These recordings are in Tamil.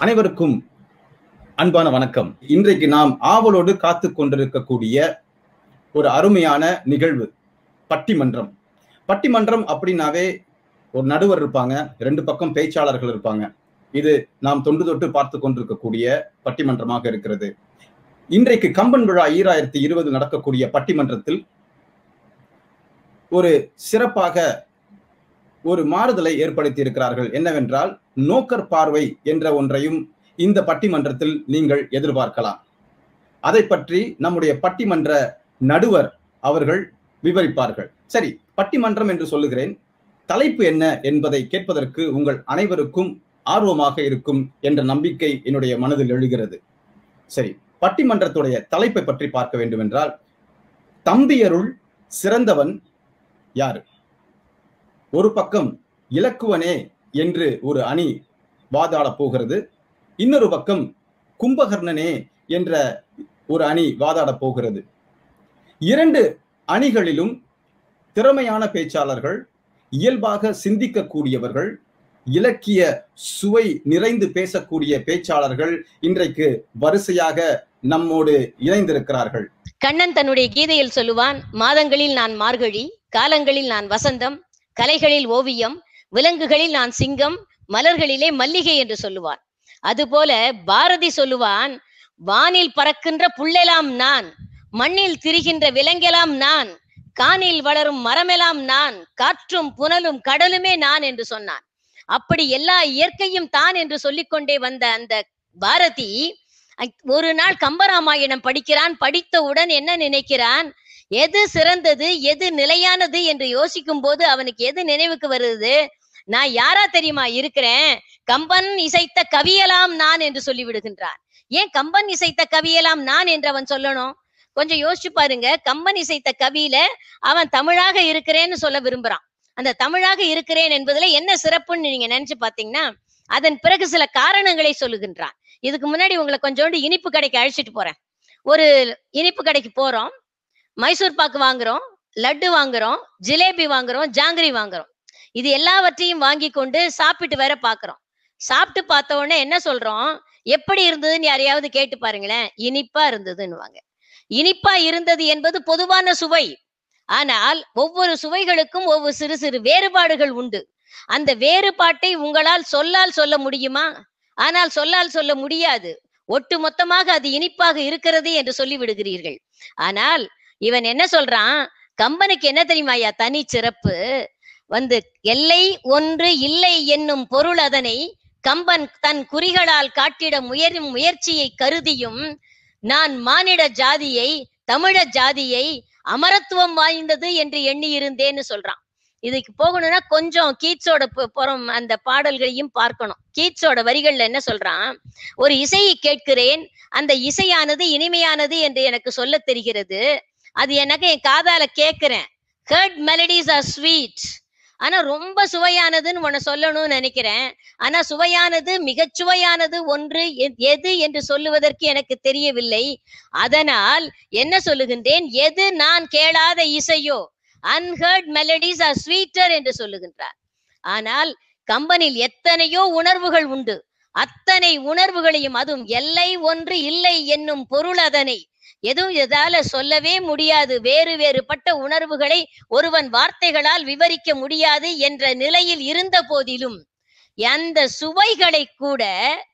அனைவருக்கும் அன்பான வணக்கம் இன்றைக்கு நாம் ஆவலோடு காத்து கொண்டிருக்கக்கூடிய ஒரு அருமையான நிகழ்வு பட்டிமன்றம் பட்டிமன்றம் அப்படின்னாவே ஒரு நடுவர் இருப்பாங்க ரெண்டு பக்கம் பேச்சாளர்கள் இருப்பாங்க இது நாம் தொண்டு தொட்டு பார்த்து கொண்டிருக்கக்கூடிய பட்டிமன்றமாக இருக்கிறது இன்றைக்கு கம்பன் விழா ஈராயிரத்தி இருபது நடக்கக்கூடிய பட்டிமன்றத்தில் ஒரு சிறப்பாக ஒரு மாறுதலை ஏற்படுத்தி இருக்கிறார்கள் என்னவென்றால் நோக்கர் பார்வை என்ற ஒன்றையும் இந்த பட்டிமன்றத்தில் நீங்கள் எதிர்பார்க்கலாம் அதை பற்றி நம்முடைய பட்டிமன்ற நடுவர் அவர்கள் விவரிப்பார்கள் சரி பட்டிமன்றம் என்று சொல்லுகிறேன் தலைப்பு என்ன என்பதை கேட்பதற்கு உங்கள் அனைவருக்கும் ஆர்வமாக இருக்கும் என்ற நம்பிக்கை என்னுடைய மனதில் எழுகிறது சரி பட்டிமன்றத்துடைய தலைப்பை பற்றி பார்க்க வேண்டும் என்றால் தம்பியருள் சிறந்தவன் யாரு ஒரு பக்கம் இலக்குவனே என்று ஒரு அணி வாதாட போகிறது இன்னொரு பக்கம் கும்பகர்ணனே என்ற ஒரு அணி வாதாட போகிறது இரண்டு அணிகளிலும் திறமையான பேச்சாளர்கள் இயல்பாக சிந்திக்கக்கூடியவர்கள் இலக்கிய சுவை நிறைந்து பேசக்கூடிய பேச்சாளர்கள் இன்றைக்கு வரிசையாக நம்மோடு இணைந்திருக்கிறார்கள் கண்ணன் தன்னுடைய கீதையில் சொல்லுவான் மாதங்களில் நான் மார்கழி காலங்களில் நான் வசந்தம் கலைகளில் ஓவியம் விலங்குகளில் நான் சிங்கம் மலர்களிலே மல்லிகை என்று சொல்லுவான் அதுபோல பாரதி சொல்லுவான் வானில் பறக்கின்ற புள்ளெலாம் நான் மண்ணில் திரிகின்ற விலங்கெல்லாம் நான் கானில் வளரும் மரமெல்லாம் நான் காற்றும் புனலும் கடலுமே நான் என்று சொன்னான் அப்படி எல்லா இயற்கையும் தான் என்று சொல்லிக்கொண்டே வந்த அந்த பாரதி ஒரு நாள் கம்பராமாயணம் படிக்கிறான் படித்தவுடன் என்ன நினைக்கிறான் எது சிறந்தது எது நிலையானது என்று யோசிக்கும் போது அவனுக்கு எது நினைவுக்கு வருது நான் யாரா தெரியுமா இருக்கிறேன் கம்பன் இசைத்த கவியலாம் நான் என்று சொல்லி விடுகின்றான் ஏன் கம்பன் இசைத்த கவியலாம் நான் என்று அவன் சொல்லணும் கொஞ்சம் யோசிச்சு பாருங்க கம்பன் இசைத்த கவியில அவன் தமிழாக இருக்கிறேன்னு சொல்ல விரும்புறான் அந்த தமிழாக இருக்கிறேன் என்பதுல என்ன சிறப்புன்னு நீங்க நினைச்சு பாத்தீங்கன்னா அதன் பிறகு சில காரணங்களை சொல்லுகின்றான் இதுக்கு முன்னாடி உங்களை கொஞ்சோண்டு இனிப்பு கடைக்கு அழைச்சிட்டு போறேன் ஒரு இனிப்பு கடைக்கு போறோம் மைசூர் பாக்கு வாங்குறோம் லட்டு வாங்குறோம் ஜிலேபி வாங்குறோம் ஜாங்கிரி வாங்குறோம் இது எல்லாவற்றையும் வாங்கி கொண்டு சாப்பிட்டு வேற பாக்குறோம் சாப்பிட்டு பார்த்த உடனே என்ன சொல்றோம் எப்படி இருந்ததுன்னு யாரையாவது கேட்டு பாருங்களேன் இனிப்பா இருந்ததுன்னு இனிப்பா இருந்தது என்பது பொதுவான சுவை ஆனால் ஒவ்வொரு சுவைகளுக்கும் ஒவ்வொரு சிறு சிறு வேறுபாடுகள் உண்டு அந்த வேறுபாட்டை உங்களால் சொல்லால் சொல்ல முடியுமா ஆனால் சொல்லால் சொல்ல முடியாது ஒட்டு மொத்தமாக அது இனிப்பாக இருக்கிறது என்று சொல்லி விடுகிறீர்கள் ஆனால் இவன் என்ன சொல்றான் கம்பனுக்கு என்ன தெரியுமா ஐயா தனி சிறப்பு வந்து எல்லை ஒன்று இல்லை என்னும் பொருள் அதனை கம்பன் தன் குறிகளால் காட்டிட முயரும் முயற்சியை கருதியும் நான் மானிட ஜாதியை தமிழ ஜாதியை அமரத்துவம் வாய்ந்தது என்று எண்ணி இருந்தேன்னு சொல்றான் இதுக்கு போகணும்னா கொஞ்சம் கீட்ஸோட புறம் அந்த பாடல்களையும் பார்க்கணும் கீட்ஸோட வரிகள்ல என்ன சொல்றான் ஒரு இசையை கேட்கிறேன் அந்த இசையானது இனிமையானது என்று எனக்கு சொல்ல தெரிகிறது அது எனக்கு என் காதால கேட்கிறேன் ஹர்ட் மெலடிஸ் ஆர் ஸ்வீட் ஆனா ரொம்ப சுவையானதுன்னு உன்னை சொல்லணும்னு நினைக்கிறேன் ஆனா சுவையானது மிகச் சுவையானது ஒன்று எது என்று சொல்லுவதற்கு எனக்கு தெரியவில்லை அதனால் என்ன சொல்லுகின்றேன் எது நான் கேளாத இசையோ அன்ஹர்ட் மெலடிஸ் ஆர் ஸ்வீட்டர் என்று சொல்லுகின்றார் ஆனால் கம்பனில் எத்தனையோ உணர்வுகள் உண்டு அத்தனை உணர்வுகளையும் அதுவும் எல்லை ஒன்று இல்லை என்னும் பொருள் அதனை எதுவும் எதால சொல்லவே முடியாது வேறு வேறுபட்ட உணர்வுகளை ஒருவன் வார்த்தைகளால் விவரிக்க முடியாது என்ற நிலையில் இருந்த போதிலும் அந்த சுவைகளை கூட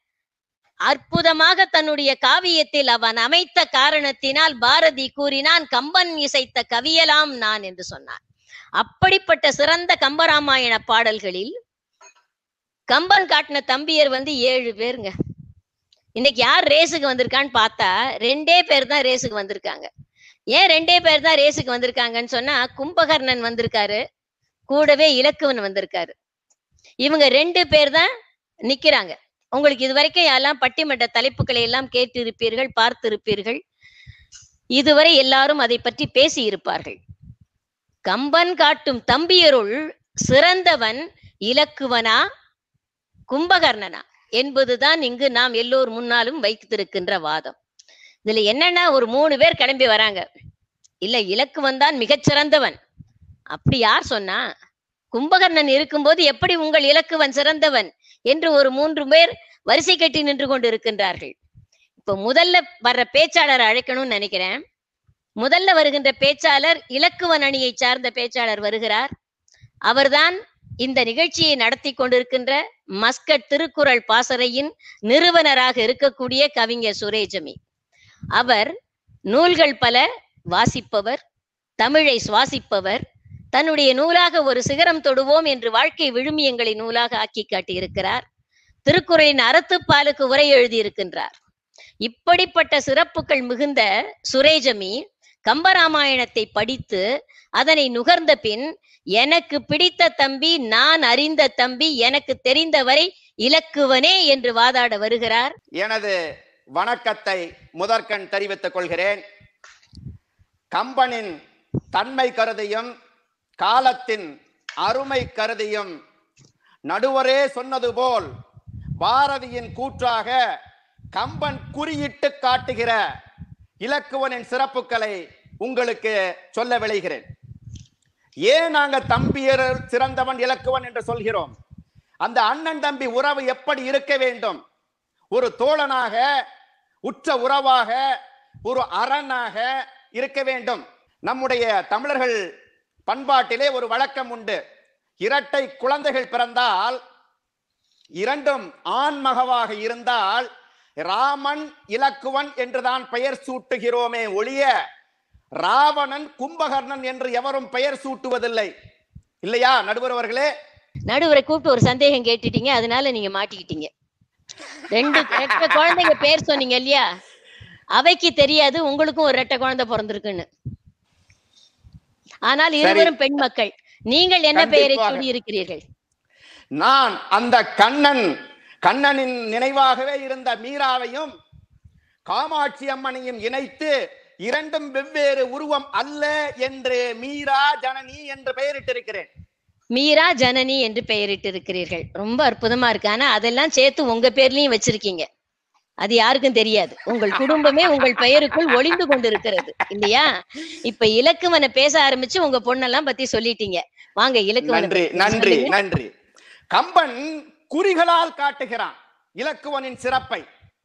அற்புதமாக தன்னுடைய காவியத்தில் அவன் அமைத்த காரணத்தினால் பாரதி கூறினான் கம்பன் இசைத்த கவியலாம் நான் என்று சொன்னான் அப்படிப்பட்ட சிறந்த கம்பராமாயண பாடல்களில் கம்பன் காட்டின தம்பியர் வந்து ஏழு பேருங்க இன்னைக்கு யார் ரேஸுக்கு வந்திருக்கான்னு பார்த்தா ரெண்டே பேர் தான் ரேஸுக்கு வந்திருக்காங்க ஏன் ரெண்டே பேர் தான் ரேஸுக்கு வந்திருக்காங்கன்னு சொன்னா கும்பகர்ணன் வந்திருக்காரு கூடவே இலக்குவன் வந்திருக்காரு இவங்க ரெண்டு பேர் தான் நிக்கிறாங்க உங்களுக்கு இது வரைக்கும் எல்லாம் பட்டிமன்ற தலைப்புகளை எல்லாம் கேட்டு இருப்பீர்கள் பார்த்து இருப்பீர்கள் இதுவரை எல்லாரும் அதை பற்றி பேசி இருப்பார்கள் கம்பன் காட்டும் தம்பியருள் சிறந்தவன் இலக்குவனா கும்பகர்ணனா என்பதுதான் இங்கு நாம் எல்லோர் முன்னாலும் வைத்திருக்கின்ற வாதம் இதுல என்னன்னா ஒரு மூணு பேர் கிளம்பி வராங்க இல்ல இலக்குவன் தான் மிகச்சிறந்தவன் அப்படி யார் சொன்னா கும்பகர்ணன் இருக்கும்போது எப்படி உங்கள் இலக்குவன் சிறந்தவன் என்று ஒரு மூன்று பேர் வரிசை கட்டி நின்று கொண்டு இருக்கின்றார்கள் இப்ப முதல்ல வர்ற பேச்சாளர் அழைக்கணும்னு நினைக்கிறேன் முதல்ல வருகின்ற பேச்சாளர் இலக்குவன் அணியை சார்ந்த பேச்சாளர் வருகிறார் அவர்தான் இந்த நிகழ்ச்சியை நடத்தி கொண்டிருக்கின்ற மஸ்கட் திருக்குறள் பாசறையின் நிறுவனராக இருக்கக்கூடிய கவிஞர் சுரேஜமி அவர் நூல்கள் பல வாசிப்பவர் தமிழை சுவாசிப்பவர் தன்னுடைய நூலாக ஒரு சிகரம் தொடுவோம் என்று வாழ்க்கை விழுமியங்களை நூலாக ஆக்கி காட்டியிருக்கிறார் திருக்குறளின் அறத்துப்பாலுக்கு உரை எழுதியிருக்கின்றார் இப்படிப்பட்ட சிறப்புகள் மிகுந்த சுரேஜமி கம்பராமாயணத்தை படித்து அதனை நுகர்ந்த பின் எனக்கு பிடித்த தம்பி நான் அறிந்த தம்பி எனக்கு தெரிந்தவரை இலக்குவனே என்று வாதாட வருகிறார் எனது வணக்கத்தை முதற்கண் தெரிவித்துக் கொள்கிறேன் கம்பனின் தன்மை கருதியும் காலத்தின் அருமை கருதியும் நடுவரே சொன்னது போல் பாரதியின் கூற்றாக கம்பன் குறியிட்டு காட்டுகிற இலக்குவனின் சிறப்புகளை உங்களுக்கு சொல்ல விளைகிறேன் ஏன் நாங்க தம்பியர் சிறந்தவன் இலக்குவன் என்று சொல்கிறோம் அந்த அண்ணன் தம்பி உறவு எப்படி இருக்க வேண்டும் ஒரு தோழனாக உற்ற உறவாக ஒரு அரணாக இருக்க வேண்டும் நம்முடைய தமிழர்கள் பண்பாட்டிலே ஒரு வழக்கம் உண்டு இரட்டை குழந்தைகள் பிறந்தால் இரண்டும் ஆண்மகவாக இருந்தால் ராமன் இலக்குவன் என்றுதான் பெயர் சூட்டுகிறோமே ஒழிய ராவணன் கும்பகர்ணன் என்று எவரும் பெயர் சூட்டுவதில்லை இல்லையா நடுவர் அவர்களே நடுவரை கூப்பிட்டு ஒரு சந்தேகம் கேட்டுட்டீங்க அதனால நீங்க மாட்டிக்கிட்டீங்க ரெண்டு ரெட்ட குழந்தைங்க பேர் சொன்னீங்க இல்லையா அவைக்கு தெரியாது உங்களுக்கும் ஒரு ரெட்டை குழந்தை பிறந்திருக்குன்னு ஆனால் இருவரும் பெண் மக்கள் நீங்கள் என்ன பெயரை கண்டிப்பாக. சொல்லி இருக்கிறீர்கள் நான் அந்த கண்ணன் கண்ணனின் நினைவாகவே இருந்த மீராவையும் காமாட்சி அம்மனையும் இணைத்து இரண்டும் வெவ்வேறு உருவம் அல்ல என்று மீரா ஜனனி என்று பெயரிட்டிருக்கிறேன் மீரா ஜனனி என்று பெயரிட்டு இருக்கிறீர்கள் ரொம்ப அற்புதமா இருக்கு ஆனா அதெல்லாம் சேர்த்து உங்க பேர்லயும் வச்சிருக்கீங்க அது யாருக்கும் தெரியாது உங்கள் குடும்பமே உங்கள் பெயருக்குள் ஒளிந்து கொண்டிருக்கிறது இல்லையா இப்ப இலக்குவனை பேச ஆரம்பிச்சு உங்க பொண்ணெல்லாம் பத்தி சொல்லிட்டீங்க வாங்க இலக்குவனை நன்றி பத்தி நன்றி சொல்லுங்க. நன்றி கம்பன் குறிகளால் காட்டுகிறான் இலக்குவனின் சிறப்பை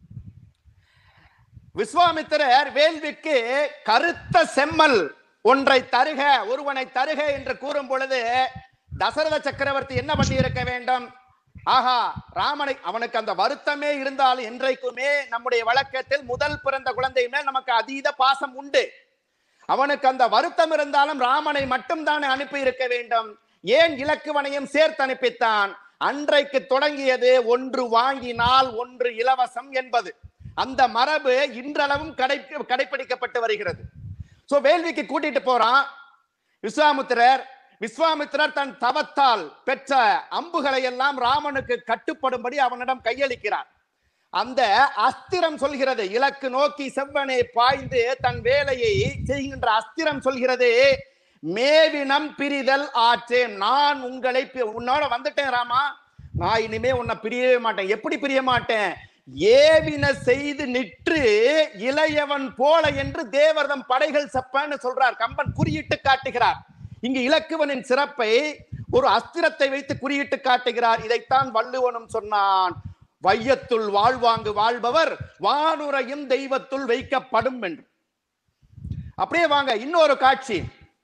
விஸ்வாமித்திரர் வேள்விக்கு கருத்த செம்மல் ஒன்றை தருக ஒருவனை தருக என்று கூறும் பொழுது தசரத சக்கரவர்த்தி என்ன பண்ணி இருக்க வேண்டும் ஆஹா ராமனை அவனுக்கு அந்த வருத்தமே இருந்தாலும் இன்றைக்குமே நம்முடைய வழக்கத்தில் முதல் பிறந்த குழந்தை மேல் நமக்கு அதீத பாசம் உண்டு அவனுக்கு அந்த வருத்தம் இருந்தாலும் ராமனை மட்டும் தானே அனுப்பி இருக்க வேண்டும் ஏன் இலக்குவனையும் சேர்த்து அனுப்பித்தான் அன்றைக்கு தொடங்கியது ஒன்று வாங்கினால் ஒன்று இலவசம் என்பது அந்த மரபு இன்றளவும் கடை கடைபிடிக்கப்பட்டு வருகிறது சோ வேள்விக்கு கூட்டிட்டு போறான் விஸ்வாமித்திரர் விஸ்வாமித்திரர் தன் தவத்தால் பெற்ற அம்புகளை எல்லாம் ராமனுக்கு கட்டுப்படும்படி அவனிடம் கையளிக்கிறார் அந்த அஸ்திரம் சொல்கிறது இலக்கு நோக்கி செவ்வனே பாய்ந்து தன் வேலையை செய்கின்ற அஸ்திரம் சொல்கிறது மேவினம் பிரிதல் ஆற்றேன் நான் உங்களை பி- உன்னோட வந்துட்டேன் ராமா நான் இனிமே உன்னை பிரியவே மாட்டேன் எப்படி பிரிய மாட்டேன் ஏவின செய்து நிற்று இளையவன் போல என்று தேவர்தம் படைகள் செப்பன்னு சொல்றார் கம்பன் குறியிட்டு காட்டுகிறார் இங்கு இலக்குவனின் சிறப்பை ஒரு அஸ்திரத்தை வைத்து குறியிட்டு காட்டுகிறார் இதைத்தான் வள்ளுவனும் சொன்னான் வையத்துள் வாழ்வாங்கு வாழ்பவர் வானுரையும் தெய்வத்துள் வைக்கப்படும் என்று அப்படியே வாங்க இன்னொரு காட்சி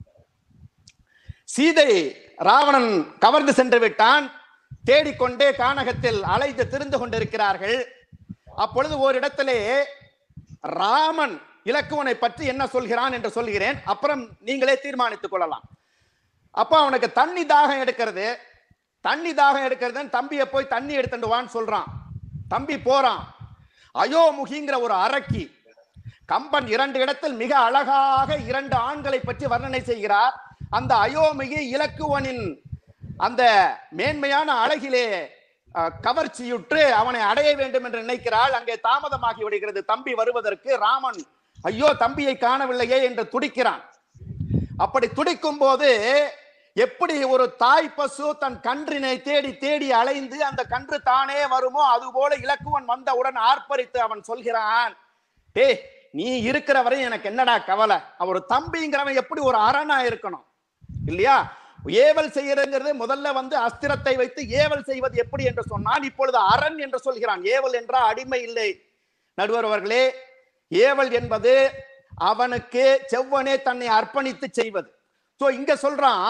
சீதை ராவணன் கவர்ந்து சென்று விட்டான் தேடிக்கொண்டே கானகத்தில் அலைந்து திரிந்து கொண்டிருக்கிறார்கள் அப்பொழுது ஓரிடத்திலே ராமன் இலக்குவனை பற்றி என்ன சொல்கிறான் என்று சொல்கிறேன் அப்புறம் நீங்களே தீர்மானித்துக் கொள்ளலாம் அப்ப அவனுக்கு தண்ணி தாகம் எடுக்கிறது தண்ணி தாகம் எடுக்கிறதுன்னு தம்பியை போய் தண்ணி எடுத்துட்டு வான்னு சொல்றான் தம்பி போறான் அயோமுகிங்கிற ஒரு அரக்கி கம்பன் இரண்டு இடத்தில் மிக அழகாக இரண்டு ஆண்களை பற்றி வர்ணனை செய்கிறார் அந்த அயோமிகி இலக்குவனின் அந்த மேன்மையான அழகிலே அஹ், கவர்ச்சியுற்று அவனை அடைய வேண்டும் என்று நினைக்கிறாள் அங்கே தாமதமாகி விடுகிறது தம்பி வருவதற்கு ராமன் ஐயோ தம்பியை காணவில்லையே என்று துடிக்கிறான் அப்படி துடிக்கும் போது எப்படி ஒரு தாய் பசு தன் கன்றினை தேடி தேடி அலைந்து அந்த கன்று தானே வருமோ அதுபோல இலக்குவன் வந்தவுடன் ஆர்ப்பரித்து அவன் சொல்கிறான் டேய் நீ இருக்கிற வரை எனக்கு என்னடா கவலை அவர் தம்பிங்கிறவன் எப்படி ஒரு அரணா இருக்கணும் இல்லையா ஏவல் செய்யறதுங்கிறது முதல்ல வந்து அஸ்திரத்தை வைத்து ஏவல் செய்வது எப்படி என்று சொன்னான் இப்பொழுது அரண் என்று சொல்கிறான் ஏவல் என்றால் அடிமை இல்லை நடுவர் அவர்களே ஏவல் என்பது அவனுக்கு செவ்வனே தன்னை அர்ப்பணித்து செய்வது சோ இங்க சொல்றான்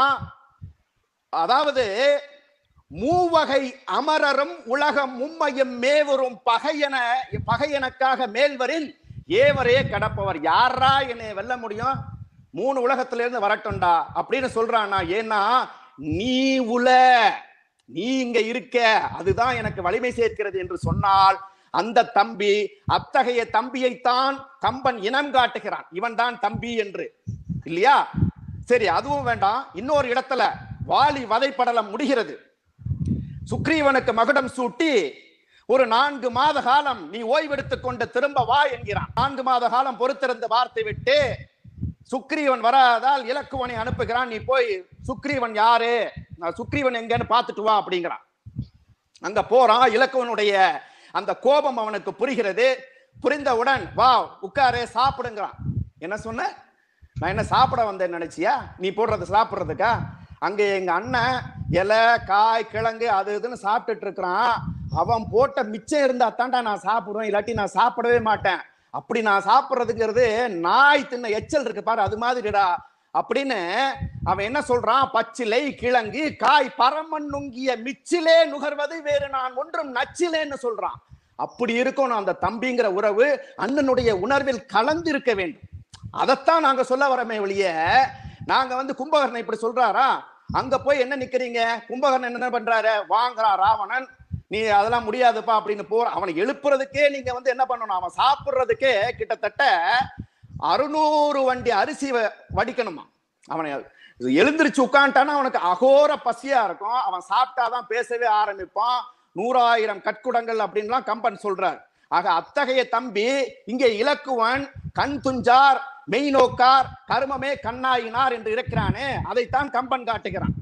அதாவது மூவகை அமரரும் உலகம் மும்மையும் மேவரும் பகையன பகையனக்காக மேல்வரில் ஏவரே கடப்பவர் யாரா என்னை வெல்ல முடியும் மூணு உலகத்துல இருந்து வரட்டும்டா அப்படின்னு சொல்றானா ஏன்னா நீ உல நீ இங்க இருக்க அதுதான் எனக்கு வலிமை சேர்க்கிறது என்று சொன்னால் அந்த தம்பி அத்தகைய தம்பியைத்தான் கம்பன் இனம் காட்டுகிறான் இவன் தான் தம்பி என்று இல்லையா சரி அதுவும் வேண்டாம் இன்னொரு இடத்துல வாலி வதைப்படலம் முடிகிறது சுக்ரீவனுக்கு மகுடம் சூட்டி ஒரு நான்கு மாத காலம் நீ ஓய்வெடுத்துக் கொண்டு திரும்ப வா என்கிறான் நான்கு மாத காலம் பொறுத்திருந்து வார்த்தை விட்டு சுக்ரீவன் வராதால் இலக்குவனை அனுப்புகிறான் நீ போய் சுக்ரீவன் யாரு நான் சுக்ரீவன் எங்கன்னு பார்த்துட்டு வா அப்படிங்கிறான் அங்க போறான் இலக்குவனுடைய அந்த கோபம் அவனுக்கு புரிகிறது புரிந்தவுடன் வா உட்காரே சாப்பிடுங்கிறான் என்ன சொன்ன நான் என்ன சாப்பிட வந்தேன் நினைச்சியா நீ போடுறது சாப்பிடுறதுக்கா அங்க எங்க அண்ணன் இலை காய் கிழங்கு அது இதுன்னு சாப்பிட்டுட்டு இருக்கிறான் அவன் போட்ட மிச்சம் இருந்தா தாண்டா நான் சாப்பிடுவேன் இல்லாட்டி நான் சாப்பிடவே மாட்டேன் அப்படி நான் சாப்பிடுறதுங்கிறது நாய் தின்ன எச்சல் இருக்கு பாரு அது மாதிரிடா அப்படின்னு அவன் என்ன சொல்றான் பச்சிலை கிழங்கு காய் பரமன் நுங்கிய மிச்சிலே நுகர்வது வேறு நான் ஒன்றும் நச்சிலேன்னு சொல்றான் அப்படி இருக்கணும் அந்த தம்பிங்கிற உறவு அண்ணனுடைய உணர்வில் கலந்து இருக்க வேண்டும் அதைத்தான் நாங்க சொல்ல வரமே ஒழிய நாங்க வந்து கும்பகர்ணன் இப்படி சொல்றாரா அங்க போய் என்ன நிக்கிறீங்க கும்பகர்ணன் என்ன பண்றாரு வாங்குறான் ராவணன் நீ அதெல்லாம் முடியாதுப்பா அப்படின்னு போற அவனை எழுப்புறதுக்கே நீங்க வந்து என்ன பண்ணணும் அவன் சாப்பிடுறதுக்கே கிட்டத்தட்ட அறுநூறு வண்டி அரிசி வ- வடிக்கணுமா அவனை எழுந்திருச்சு உட்காந்துட்டானா அவனுக்கு அகோர பசியா இருக்கும் அவன் சாப்பிட்டாதான் பேசவே ஆரம்பிப்பான் நூறாயிரம் கற்குடங்கள் அப்படின்லாம் கம்பன் சொல்றார் ஆக அத்தகைய தம்பி இங்கே இலக்குவன் கண் துஞ்சார் மெய் நோக்கார் கருமமே கண்ணாயினார் என்று இருக்கிறானே அதைத்தான் கம்பன் காட்டுகிறான்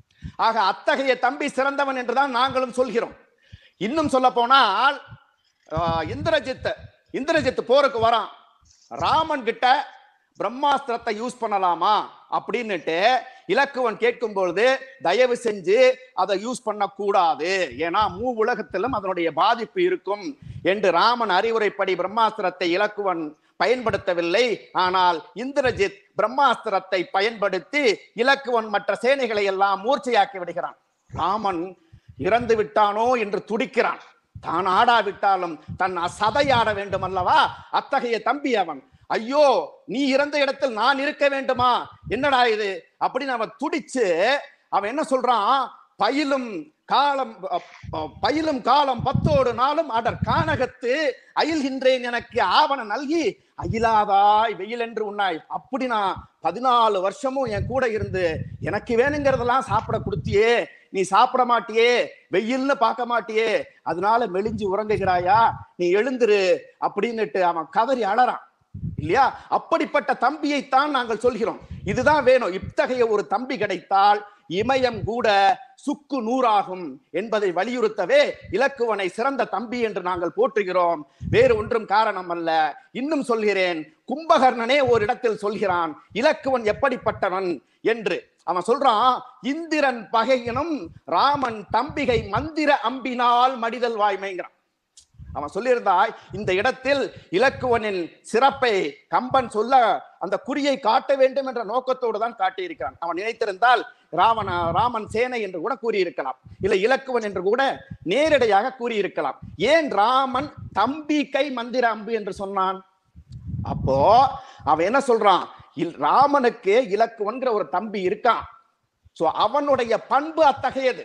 ஆக அத்தகைய தம்பி சிறந்தவன் என்றுதான் நாங்களும் சொல்கிறோம் இன்னும் சொல்ல போனால் ஆஹ், இந்திரஜித் இந்திரஜித் போருக்கு வரான் ராமன் கிட்ட பிரம்மாஸ்திரத்தை யூஸ் பண்ணலாமா அப்படின்னுட்டு இலக்குவன் கேட்கும் பொழுது தயவு செஞ்சு அதை யூஸ் பண்ணக்கூடாது ஏன்னா மூ உலகத்திலும் அதனுடைய பாதிப்பு இருக்கும் என்று ராமன் அறிவுரைப்படி பிரம்மாஸ்திரத்தை இலக்குவன் பயன்படுத்தவில்லை ஆனால் இந்திரஜித் பிரம்மாஸ்திரத்தை பயன்படுத்தி இலக்குவன் மற்ற சேனைகளை எல்லாம் மூர்ச்சையாக்கி விடுகிறான் ராமன் இறந்து விட்டானோ என்று துடிக்கிறான் தான் ஆடாவிட்டாலும் தன் சதையாட வேண்டும் அல்லவா அத்தகைய தம்பி அவன் ஐயோ நீ இறந்த இடத்தில் நான் இருக்க வேண்டுமா என்னடா இது அப்படின்னு அவன் துடிச்சு அவன் என்ன சொல்றான் பயிலும் காலம் அ- அ- பயிலும் காலம் பத்தோடு நாளும் அடர் கானகத்து அயில்கின்றேன் எனக்கு ஆவண நல்கி அயிலாதாய் வெயில் என்று உண்ணாய் அப்படி நான் பதினாலு வருஷமும் என் கூட இருந்து எனக்கு வேணுங்கிறதெல்லாம் சாப்பிட கொடுத்தியே நீ சாப்பிட மாட்டியே வெயில்னு பார்க்க மாட்டியே அதனால மெலிஞ்சு உறங்குகிறாயா நீ எழுந்துரு அப்படின்னுட்டு அவன் கதறி அழறான் இல்லையா அப்படிப்பட்ட தம்பியைத்தான் நாங்கள் சொல்கிறோம் இதுதான் வேணும் இத்தகைய ஒரு தம்பி கிடைத்தால் இமயம் கூட சுக்கு நூறாகும் என்பதை வலியுறுத்தவே இலக்குவனை சிறந்த தம்பி என்று நாங்கள் போற்றுகிறோம் வேறு ஒன்றும் காரணம் அல்ல இன்னும் சொல்கிறேன் கும்பகர்ணனே ஒரு இடத்தில் சொல்கிறான் இலக்குவன் எப்படிப்பட்டவன் என்று அவன் சொல்றான் இந்திரன் பகையினும் ராமன் தம்பிகை மந்திர அம்பினால் மடிதல் வாய்மைங்கிறான் அவன் சொல்லியிருந்தாய் இந்த இடத்தில் இலக்குவனின் சிறப்பை கம்பன் சொல்ல அந்த குறியை காட்ட வேண்டும் என்ற நோக்கத்தோடு தான் காட்டியிருக்கிறான் அவன் நினைத்திருந்தால் ராவண ராமன் சேனை என்று கூட கூறியிருக்கலாம் இல்லை இலக்குவன் என்று கூட நேரடியாக கூறியிருக்கலாம் ஏன் ராமன் தம்பி கை மந்திர அம்பு என்று சொன்னான் அப்போ அவன் என்ன சொல்றான் இல்- ராமனுக்கு இலக்குவன்கிற ஒரு தம்பி இருக்கான் சோ அவனுடைய பண்பு அத்தகையது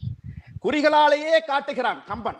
குறிகளாலேயே காட்டுகிறான் கம்பன்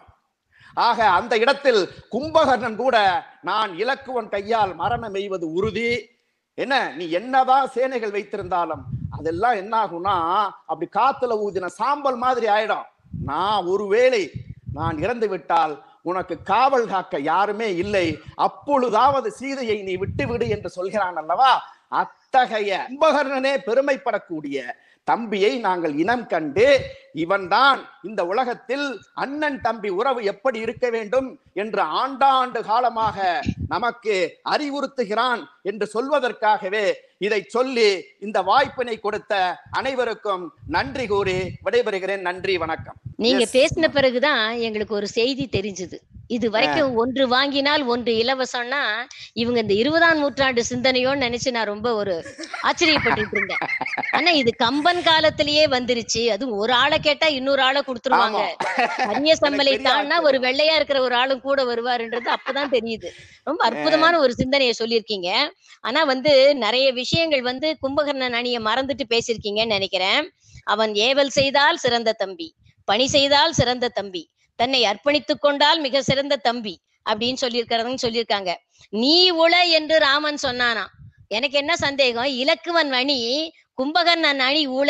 ஆக அந்த இடத்தில் கும்பகர்ணன் கூட நான் இலக்குவன் கையால் மரணம் எய்வது உறுதி என்ன நீ என்னதான் சேனைகள் வைத்திருந்தாலும் அதெல்லாம் என்ன ஆகும்னா அப்படி காத்துல ஊதின சாம்பல் மாதிரி ஆயிடும் நான் ஒருவேளை நான் இறந்து விட்டால் உனக்கு காவல் காக்க யாருமே இல்லை அப்பொழுதாவது சீதையை நீ விட்டு விடு என்று சொல்கிறான் அல்லவா அத்தகைய கும்பகர்ணனே பெருமைப்படக்கூடிய தம்பியை நாங்கள் இனம் கண்டு இவன்தான் இந்த உலகத்தில் அண்ணன் தம்பி உறவு எப்படி இருக்க வேண்டும் என்று ஆண்டாண்டு காலமாக நமக்கு அறிவுறுத்துகிறான் என்று சொல்வதற்காகவே இதை சொல்லி இந்த வாய்ப்பினை கொடுத்த அனைவருக்கும் நன்றி கூறி விடைபெறுகிறேன் நன்றி வணக்கம் நீங்க Yes. பேசின பிறகுதான் எங்களுக்கு ஒரு செய்தி தெரிஞ்சது இது வரைக்கும் ஒன்று வாங்கினால் ஒன்று இலவசம்னா இவங்க இந்த இருபதாம் நூற்றாண்டு சிந்தனையோன்னு நினைச்சு நான் ரொம்ப ஒரு ஆச்சரியப்பட்டுட்டு இருந்தேன் ஆனா இது கம்பன் காலத்திலேயே வந்துருச்சு அதுவும் ஒரு ஆளை கேட்டா இன்னொரு ஆளை கொடுத்துருவாங்க அந்நிய சம்பளை பெரிய தான்னா ஒரு வெள்ளையா இருக்கிற ஒரு ஆளும் கூட வருவாருன்றது அப்பதான் தெரியுது ரொம்ப அற்புதமான ஒரு சிந்தனையை சொல்லியிருக்கீங்க ஆனா வந்து நிறைய விஷயங்கள் வந்து கும்பகர்ணன் அணியை மறந்துட்டு பேசியிருக்கீங்கன்னு நினைக்கிறேன் அவன் ஏவல் செய்தால் சிறந்த தம்பி பணி செய்தால் சிறந்த தம்பி தன்னை அர்ப்பணித்துக் கொண்டால் மிக சிறந்த தம்பி அப்படின்னு சொல்லியிருக்கிறதுன்னு சொல்லியிருக்காங்க நீ உள என்று ராமன் சொன்னானா எனக்கு என்ன சந்தேகம் இலக்குவன் அணி கும்பகர்ணன் அணி உள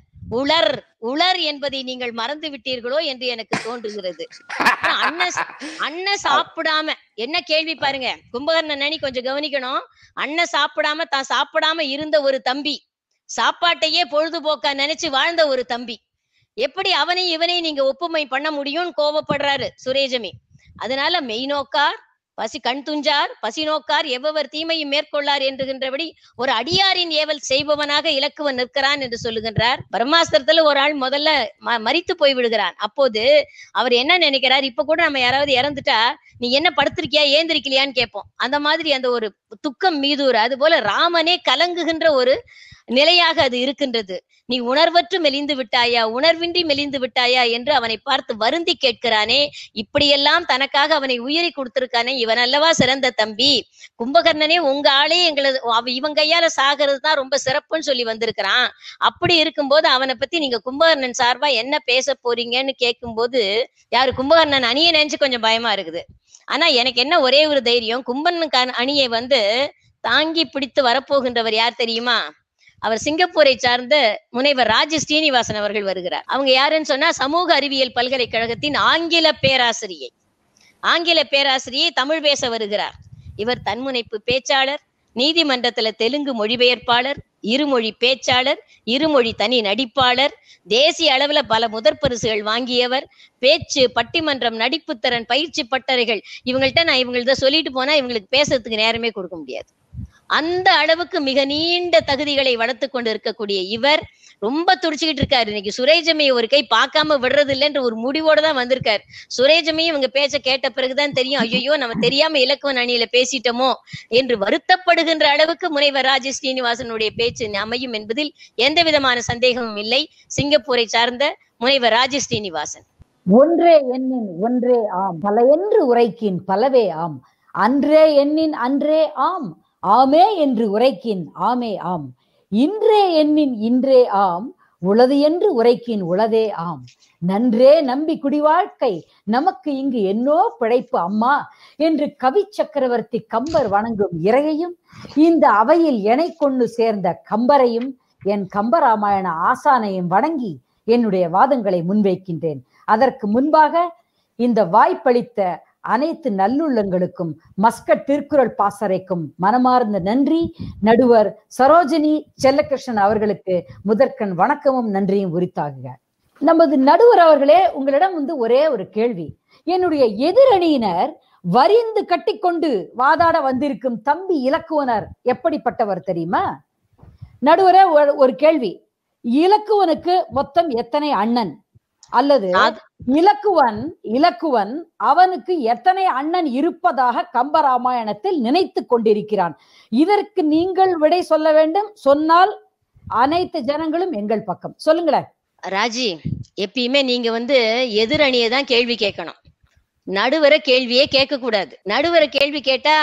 உளர் உளர் என்பதை நீங்கள் மறந்து விட்டீர்களோ என்று எனக்கு தோன்றுகிறது அண்ணன் அண்ணன் சாப்பிடாம என்ன கேள்வி பாருங்க கும்பகர்ணன் அணி கொஞ்சம் கவனிக்கணும் அண்ணன் சாப்பிடாம தான் சாப்பிடாம இருந்த ஒரு தம்பி சாப்பாட்டையே பொழுதுபோக்கா நினைச்சு வாழ்ந்த ஒரு தம்பி எப்படி அவனையும் இவனையும் நீங்க ஒப்புமை பண்ண முடியும்னு கோபப்படுறாரு சுரேஜமி அதனால மெய் நோக்கார் பசி கண் துஞ்சார் பசி நோக்கார் எவ்வவர் தீமையும் மேற்கொள்ளார் என்றுகின்றபடி ஒரு அடியாரின் ஏவல் செய்பவனாக இலக்குவன் நிற்கிறான் என்று சொல்லுகின்றார் பிரம்மாஸ்திரத்துல ஒரு ஆள் முதல்ல ம- மரித்து போய் விடுகிறான் அப்போது அவர் என்ன நினைக்கிறார் இப்ப கூட நம்ம யாராவது இறந்துட்டா நீ என்ன படுத்திருக்கியா ஏந்திருக்கலையான்னு கேட்போம் அந்த மாதிரி அந்த ஒரு துக்கம் மீதூர் அது போல ராமனே கலங்குகின்ற ஒரு நிலையாக அது இருக்கின்றது நீ உணர்வற்று மெலிந்து விட்டாயா உணர்வின்றி மெலிந்து விட்டாயா என்று அவனை பார்த்து வருந்தி கேட்கிறானே இப்படியெல்லாம் தனக்காக அவனை உயிரை கொடுத்திருக்கானே இவன் அல்லவா சிறந்த தம்பி கும்பகர்ணனே உங்க ஆளே எங்களது அவ இவன் கையால சாகிறது தான் ரொம்ப சிறப்புன்னு சொல்லி வந்திருக்கிறான் அப்படி இருக்கும்போது அவனை பத்தி நீங்க கும்பகர்ணன் சார்பா என்ன பேச போறீங்கன்னு கேட்கும்போது யாரு கும்பகர்ணன் அணியை நினைச்சு கொஞ்சம் பயமா இருக்குது ஆனா எனக்கு என்ன ஒரே ஒரு தைரியம் கும்பன் அணியை வந்து தாங்கி பிடித்து வரப்போகின்றவர் யார் தெரியுமா அவர் சிங்கப்பூரை சார்ந்த முனைவர் ராஜ ஸ்ரீனிவாசன் அவர்கள் வருகிறார் அவங்க யாருன்னு சொன்னா சமூக அறிவியல் பல்கலைக்கழகத்தின் ஆங்கில பேராசிரியை ஆங்கில பேராசிரியை தமிழ் பேச வருகிறார் இவர் தன்முனைப்பு பேச்சாளர் நீதிமன்றத்துல தெலுங்கு மொழிபெயர்ப்பாளர் இருமொழி பேச்சாளர் இருமொழி தனி நடிப்பாளர் தேசிய அளவுல பல முதற் பரிசுகள் வாங்கியவர் பேச்சு பட்டிமன்றம் நடிப்பு திறன் பயிற்சி பட்டறைகள் இவங்கள்ட்ட நான் இவங்கள்ட்ட சொல்லிட்டு போனா இவங்களுக்கு பேசுறதுக்கு நேரமே கொடுக்க முடியாது அந்த அளவுக்கு மிக நீண்ட தகுதிகளை வளர்த்து கொண்டு இருக்கக்கூடிய இவர் ரொம்ப துடிச்சுக்கிட்டு இருக்காரு இன்னைக்கு சுரேஜமையை ஒரு கை பார்க்காம விடுறது இல்லைன்ற ஒரு முடிவோட தான் வந்திருக்காரு சுரேஜமையும் இவங்க பேச்ச கேட்ட பிறகுதான் தெரியும் ஐயோ நம்ம தெரியாம இலக்குவன் அணியில பேசிட்டோமோ என்று வருத்தப்படுகின்ற அளவுக்கு முனைவர் ராஜ ஸ்ரீனிவாசனுடைய பேச்சு அமையும் என்பதில் எந்த விதமான சந்தேகமும் இல்லை சிங்கப்பூரை சார்ந்த முனைவர் ராஜ ஸ்ரீனிவாசன் ஒன்றே எண்ணின் ஒன்றே ஆம் பல என்று உரைக்கின் பலவே ஆம் அன்றே எண்ணின் அன்றே ஆம் ஆமே என்று உரைக்கின் ஆமே ஆம் இன்றே எண்ணின் இன்றே ஆம் உளது என்று உரைக்கின் உளதே ஆம் நன்றே நம்பி குடிவாழ்க்கை நமக்கு இங்கு என்னோ பிழைப்பு அம்மா என்று கவி சக்கரவர்த்தி கம்பர் வணங்கும் இறையையும் இந்த அவையில் எனை கொண்டு சேர்ந்த கம்பரையும் என் கம்பராமாயண ஆசானையும் வணங்கி என்னுடைய வாதங்களை முன்வைக்கின்றேன் அதற்கு முன்பாக இந்த வாய்ப்பளித்த அனைத்து நல்லுள்ளங்களுக்கும் மஸ்கட் திருக்குறள் பாசறைக்கும் மனமார்ந்த நன்றி நடுவர் சரோஜினி செல்லகிருஷ்ணன் அவர்களுக்கு முதற்கண் வணக்கமும் நன்றியும் உரித்தாகுக நமது நடுவர் அவர்களே உங்களிடம் வந்து ஒரே ஒரு கேள்வி என்னுடைய எதிரணியினர் வரிந்து கட்டிக்கொண்டு வாதாட வந்திருக்கும் தம்பி இலக்குவனர் எப்படிப்பட்டவர் தெரியுமா நடுவரே ஒரு- ஒரு கேள்வி இலக்குவனுக்கு மொத்தம் எத்தனை அண்ணன் அல்லது அது- இலக்குவன் இலக்குவன் அவனுக்கு எத்தனை அண்ணன் இருப்பதாக கம்பராமாயணத்தில் நினைத்து கொண்டிருக்கிறான் இதற்கு நீங்கள் விடை சொல்ல வேண்டும் சொன்னால் அனைத்து ஜனங்களும் எங்கள் பக்கம் சொல்லுங்களேன் ராஜி எப்பயுமே நீங்க வந்து எதிரணியை தான் கேள்வி கேட்கணும் நடுவர கேள்வியே கேட்க கூடாது நடுவர கேள்வி கேட்டா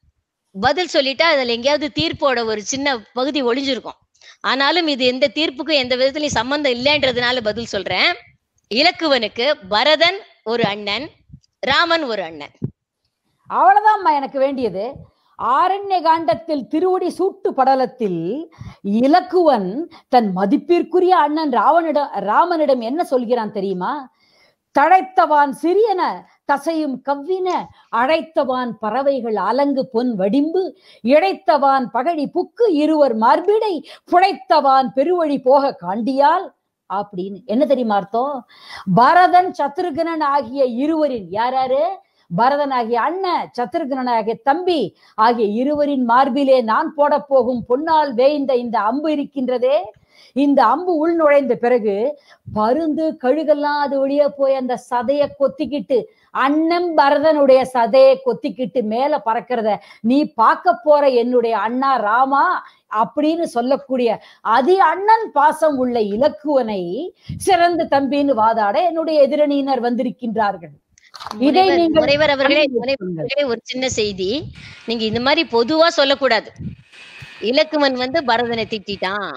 பதில் சொல்லிட்டா அதுல எங்கேயாவது தீர்ப்போட ஒரு சின்ன பகுதி ஒளிஞ்சிருக்கும் ஆனாலும் இது எந்த தீர்ப்புக்கும் எந்த விதத்துலயும் சம்பந்தம் இல்லைன்றதுனால பதில் சொல்றேன் இலக்குவனுக்கு பரதன் ஒரு அண்ணன் ராமன் ஒரு அண்ணன் அவ்வளவுதான்மா எனக்கு வேண்டியது ஆரண்ய காண்டத்தில் திருவடி சூட்டு படலத்தில் இலக்குவன் தன் மதிப்பிற்குரிய அண்ணன் ராவனிடம் ராமனிடம் என்ன சொல்கிறான் தெரியுமா தழைத்தவான் சிறியன தசையும் கவ்வின அழைத்தவான் பறவைகள் அலங்கு பொன் வடிம்பு இழைத்தவான் பகழி புக்கு இருவர் மார்பிடை புழைத்தவான் பெருவழி போக காண்டியால் அப்படின்னு என்ன தெரியுமா அர்த்தம் பரதன் சத்ருகனன் ஆகிய இருவரின் யார் யாரு பரதன் ஆகிய அண்ணன் சத்ருகனன் ஆகிய தம்பி ஆகிய இருவரின் மார்பிலே நான் போட போகும் பொன்னால் வேய்ந்த இந்த அம்பு இருக்கின்றதே இந்த அம்பு உள் நுழைந்த பிறகு பருந்து கழுகெல்லாம் அது வழியா போய் அந்த சதைய கொத்திக்கிட்டு அண்ணன் பரதனுடைய சதையை கொத்திக்கிட்டு மேல பறக்கிறத நீ பார்க்க போற என்னுடைய அண்ணா ராமா அப்படின்னு சொல்லக்கூடிய அதி அண்ணன் பாசம் உள்ள இலக்குவனை சிறந்த தம்பின்னு வாதாட என்னுடைய எதிரணியினர் வந்திருக்கின்றார்கள் இதை முனைவர் நீங்கள் முனைவர் அவர்களே கவனித்துக் முனைவர் கொள்ளுங்கள். அவர்களே ஒரு சின்ன செய்தி நீங்க இந்த மாதிரி பொதுவா சொல்லக்கூடாது இலக்குவன் வந்து பரதனை திட்டான்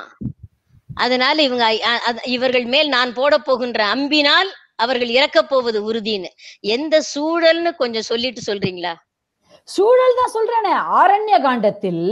அதனால இவங்க அ- அ- இவர்கள் மேல் நான் போட போகின்ற அம்பினால் அவர்கள் இறக்கப் போவது உறுதின்னு எந்த சூழல்னு கொஞ்சம் சொல்லிட்டு சொல்றீங்களா சூழல் தான் சொல்றேனே ஆரண்ய காண்டத்தில்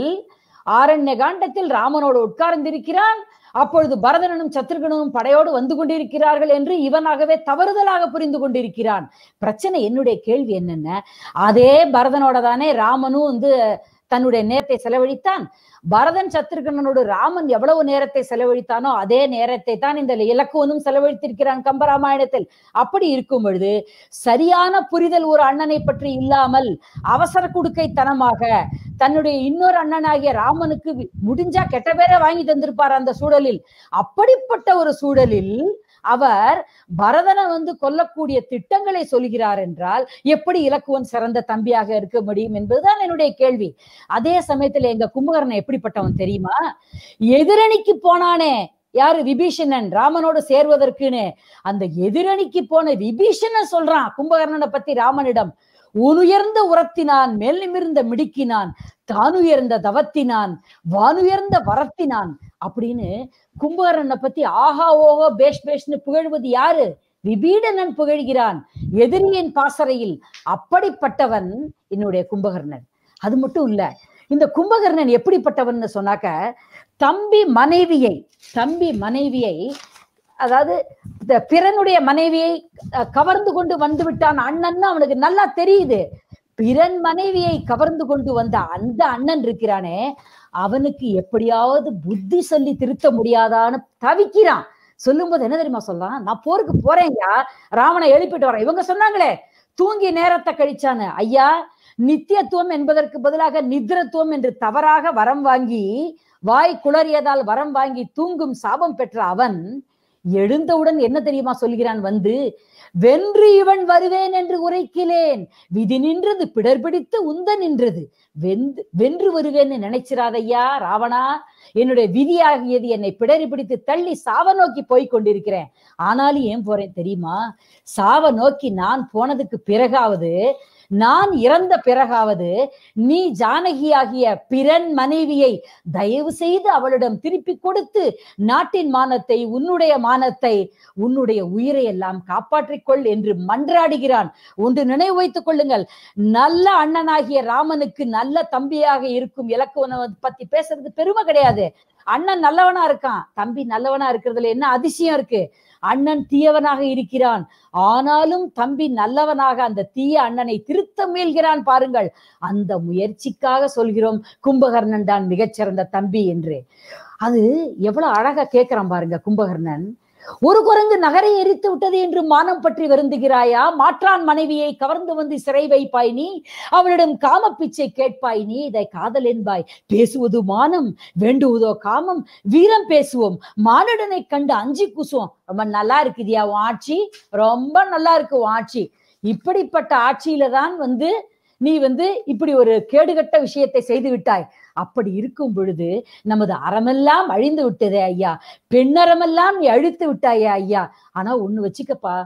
ஆரண்ய காண்டத்தில் ராமனோடு உட்கார்ந்திருக்கிறான் அப்பொழுது பரதனும் சத்ருகனும் படையோடு வந்து கொண்டிருக்கிறார்கள் என்று இவனாகவே தவறுதலாக புரிந்து கொண்டிருக்கிறான் பிரச்சனை என்னுடைய கேள்வி என்னென்ன அதே பரதனோட தானே ராமனும் வந்து தன்னுடைய நேரத்தை செலவழித்தான் பரதன் சத்ருகனோடு ராமன் எவ்வளவு நேரத்தை செலவழித்தானோ அதே நேரத்தை தான் இந்த இலக்குவனும் செலவழித்திருக்கிறான் கம்பராமாயணத்தில் அப்படி இருக்கும் பொழுது சரியான புரிதல் ஒரு அண்ணனை பற்றி இல்லாமல் அவசர குடுக்கைத்தனமாக தன்னுடைய இன்னொரு அண்ணனாகிய ராமனுக்கு வி- முடிஞ்சா கெட்ட பேரை வாங்கி தந்திருப்பார் அந்த சூழலில் அப்படிப்பட்ட ஒரு சூழலில் அவர் பரதனை வந்து கொல்லக்கூடிய திட்டங்களை சொல்கிறார் என்றால் எப்படி இலக்குவன் சிறந்த தம்பியாக இருக்க முடியும் என்பதுதான் என்னுடைய கேள்வி அதே சமயத்துல எங்க கும்பகர்ணன் எப்படிப்பட்டவன் தெரியுமா எதிரணிக்கு போனானே யாரு விபீஷணன் ராமனோடு சேர்வதற்குன்னு அந்த எதிரணிக்கு போன விபீஷணன் சொல்றான் கும்பகர்ணனை பத்தி ராமனிடம் உனுயர்ந்த உரத்தினான் மேல் நிமிர்ந்த மிடுக்கினான் தானுயர்ந்த தவத்தினான் வானுயர்ந்த வரத்தினான் அப்படின்னு கும்பகர்ணனை பத்தி ஆஹா ஓஹோ பேஷ் பேஷ்னு புகழ்வது யாரு விபீடனன் புகழ்கிறான் எதிரியின் பாசறையில் அப்படிப்பட்டவன் என்னுடைய கும்பகர்ணன் அது மட்டும் இல்ல இந்த கும்பகர்ணன் எப்படிப்பட்டவன் சொன்னாக்க தம்பி மனைவியை தம்பி மனைவியை அதாவது இந்த பிறனுடைய மனைவியை அஹ், கவர்ந்து கொண்டு வந்து விட்டான் அண்ணன் அவனுக்கு நல்லா தெரியுது பிறன் மனைவியை கவர்ந்து கொண்டு வந்த அந்த அண்ணன் இருக்கிறானே அவனுக்கு எப்படியாவது புத்தி சொல்லி திருத்த முடியாதான்னு தவிக்கிறான் சொல்லும்போது என்ன தெரியுமா சொல்லலாம் நான் போருக்கு போறேன்யா ராவணை எழுப்பிட்டு வரேன் இவங்க சொன்னாங்களே தூங்கி நேரத்தை கழிச்சான்னு ஐயா நித்தியத்துவம் என்பதற்கு பதிலாக நித்ரத்துவம் என்று தவறாக வரம் வாங்கி வாய் குளறியதால் வரம் வாங்கி தூங்கும் சாபம் பெற்ற அவன் எழுந்தவுடன் என்ன தெரியுமா சொல்கிறான் வந்து வென்று இவன் வருவேன் என்று உரைக்கிலேன் விதி நின்றது பிடர் பிடித்து உந்த நின்றது வெந்து வென்று வருவேன்னு நினைச்சிராதையா ராவணா என்னுடைய விதியாகியது என்னை பிடரி பிடித்து தள்ளி சாவ நோக்கி போய் கொண்டிருக்கிறேன் ஆனாலும் ஏன் போறேன் தெரியுமா சாவ நோக்கி நான் போனதுக்கு பிறகாவது நான் இறந்த பிறகாவது நீ ஜானகியாகிய பிறன் மனைவியை தயவு செய்து அவளிடம் திருப்பி கொடுத்து நாட்டின் மானத்தை உன்னுடைய மானத்தை உன்னுடைய உயிரை எல்லாம் காப்பாற்றிக் கொள் என்று மன்றாடுகிறான் ஒன்று நினைவு வைத்துக் கொள்ளுங்கள் நல்ல அண்ணனாகிய ராமனுக்கு நல்ல தம்பியாக இருக்கும் இலக்குவனை பத்தி பேசுறது பெருமை கிடையாது அண்ணன் நல்லவனா இருக்கான் தம்பி நல்லவனா இருக்கிறதுல என்ன அதிசயம் இருக்கு அண்ணன் தீயவனாக இருக்கிறான் ஆனாலும் தம்பி நல்லவனாக அந்த தீய அண்ணனை திருத்த முயல்கிறான் பாருங்கள் அந்த முயற்சிக்காக சொல்கிறோம் கும்பகர்ணன் தான் மிகச்சிறந்த தம்பி என்று அது எவ்வளவு அழகா கேட்கிறான் பாருங்க கும்பகர்ணன் ஒரு குரங்கு நகரை எரித்து விட்டது என்று மானம் பற்றி வருந்துகிறாயா மாற்றான் மனைவியை கவர்ந்து வந்து சிறை வைப்பாய் நீ அவளிடம் காம பிச்சை கேட்பாய் நீ இதை காதல் என்பாய் பேசுவது மானம் வேண்டுவதோ காமம் வீரம் பேசுவோம் மானிடனை கண்டு அஞ்சி குசுவோம் ரொம்ப நல்லா இருக்குதியா உன் ஆட்சி ரொம்ப நல்லா இருக்கு உன் ஆட்சி இப்படிப்பட்ட ஆட்சியில தான் வந்து நீ வந்து இப்படி ஒரு கேடுகட்ட விஷயத்தை செய்து விட்டாய் அப்படி இருக்கும் பொழுது நமது அறமெல்லாம் அழிந்து விட்டதே ஐயா பெண்ணறமெல்லாம் நீ அழித்து விட்டாயே ஐயா ஆனா ஒண்ணு வச்சுக்கப்பா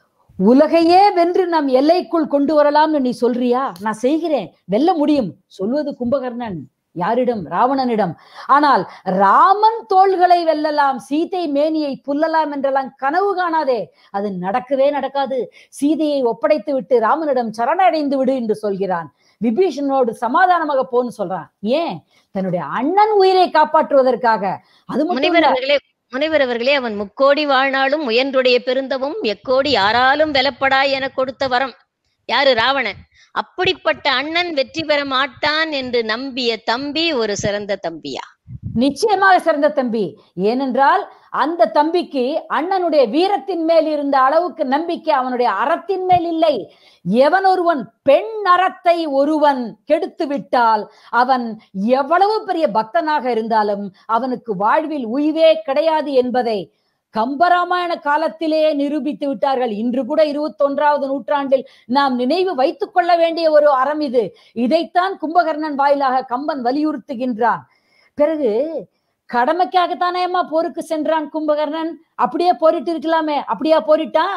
உலகையே வென்று நம் எல்லைக்குள் கொண்டு வரலாம்னு நீ சொல்றியா நான் செய்கிறேன் வெல்ல முடியும் சொல்வது கும்பகர்ணன் யாரிடம் ராவணனிடம் ஆனால் ராமன் தோள்களை வெல்லலாம் சீதை மேனியை புல்லலாம் என்றெல்லாம் கனவு காணாதே அது நடக்கவே நடக்காது சீதையை ஒப்படைத்து விட்டு ராமனிடம் சரணடைந்து விடு என்று சொல்கிறான் விபீஷணனோடு சமாதானமாக போன்னு சொல்றான் ஏன் தன்னுடைய அண்ணன் உயிரை காப்பாற்றுவதற்காக அது மட்டும் முனைவர் இல்ல அவர்களே முனைவர் அவர்களே அவன் முக்கோடி வாழ்நாளும் முயன்றுடைய பெருந்தவும் எக்கோடி யாராலும் வெலப்படாய் என கொடுத்த வரம் யாரு ராவணன் அப்படிப்பட்ட அண்ணன் வெற்றி பெற மாட்டான் என்று நம்பிய தம்பி ஒரு சிறந்த தம்பியா நிச்சயமாக சிறந்த தம்பி ஏனென்றால் அந்த தம்பிக்கு அண்ணனுடைய வீரத்தின் மேல் இருந்த அளவுக்கு நம்பிக்கை அவனுடைய அறத்தின் மேல் இல்லை எவன் ஒருவன் பெண் அறத்தை ஒருவன் கெடுத்து விட்டால் அவன் எவ்வளவு பெரிய பக்தனாக இருந்தாலும் அவனுக்கு வாழ்வில் உய்வே கிடையாது என்பதை கம்பராமாயண காலத்திலேயே நிரூபித்து விட்டார்கள் இன்று கூட இருபத்தி ஒன்றாவது நூற்றாண்டில் நாம் நினைவு வைத்துக் கொள்ள வேண்டிய ஒரு அறம் இது இதைத்தான் கும்பகர்ணன் வாயிலாக கம்பன் வலியுறுத்துகின்றான் பிறகு கடமைக்காகத்தானே அம்மா போருக்கு சென்றான் கும்பகர்ணன் அப்படியே போரிட்டு இருக்கலாமே அப்படியா போரிட்டான்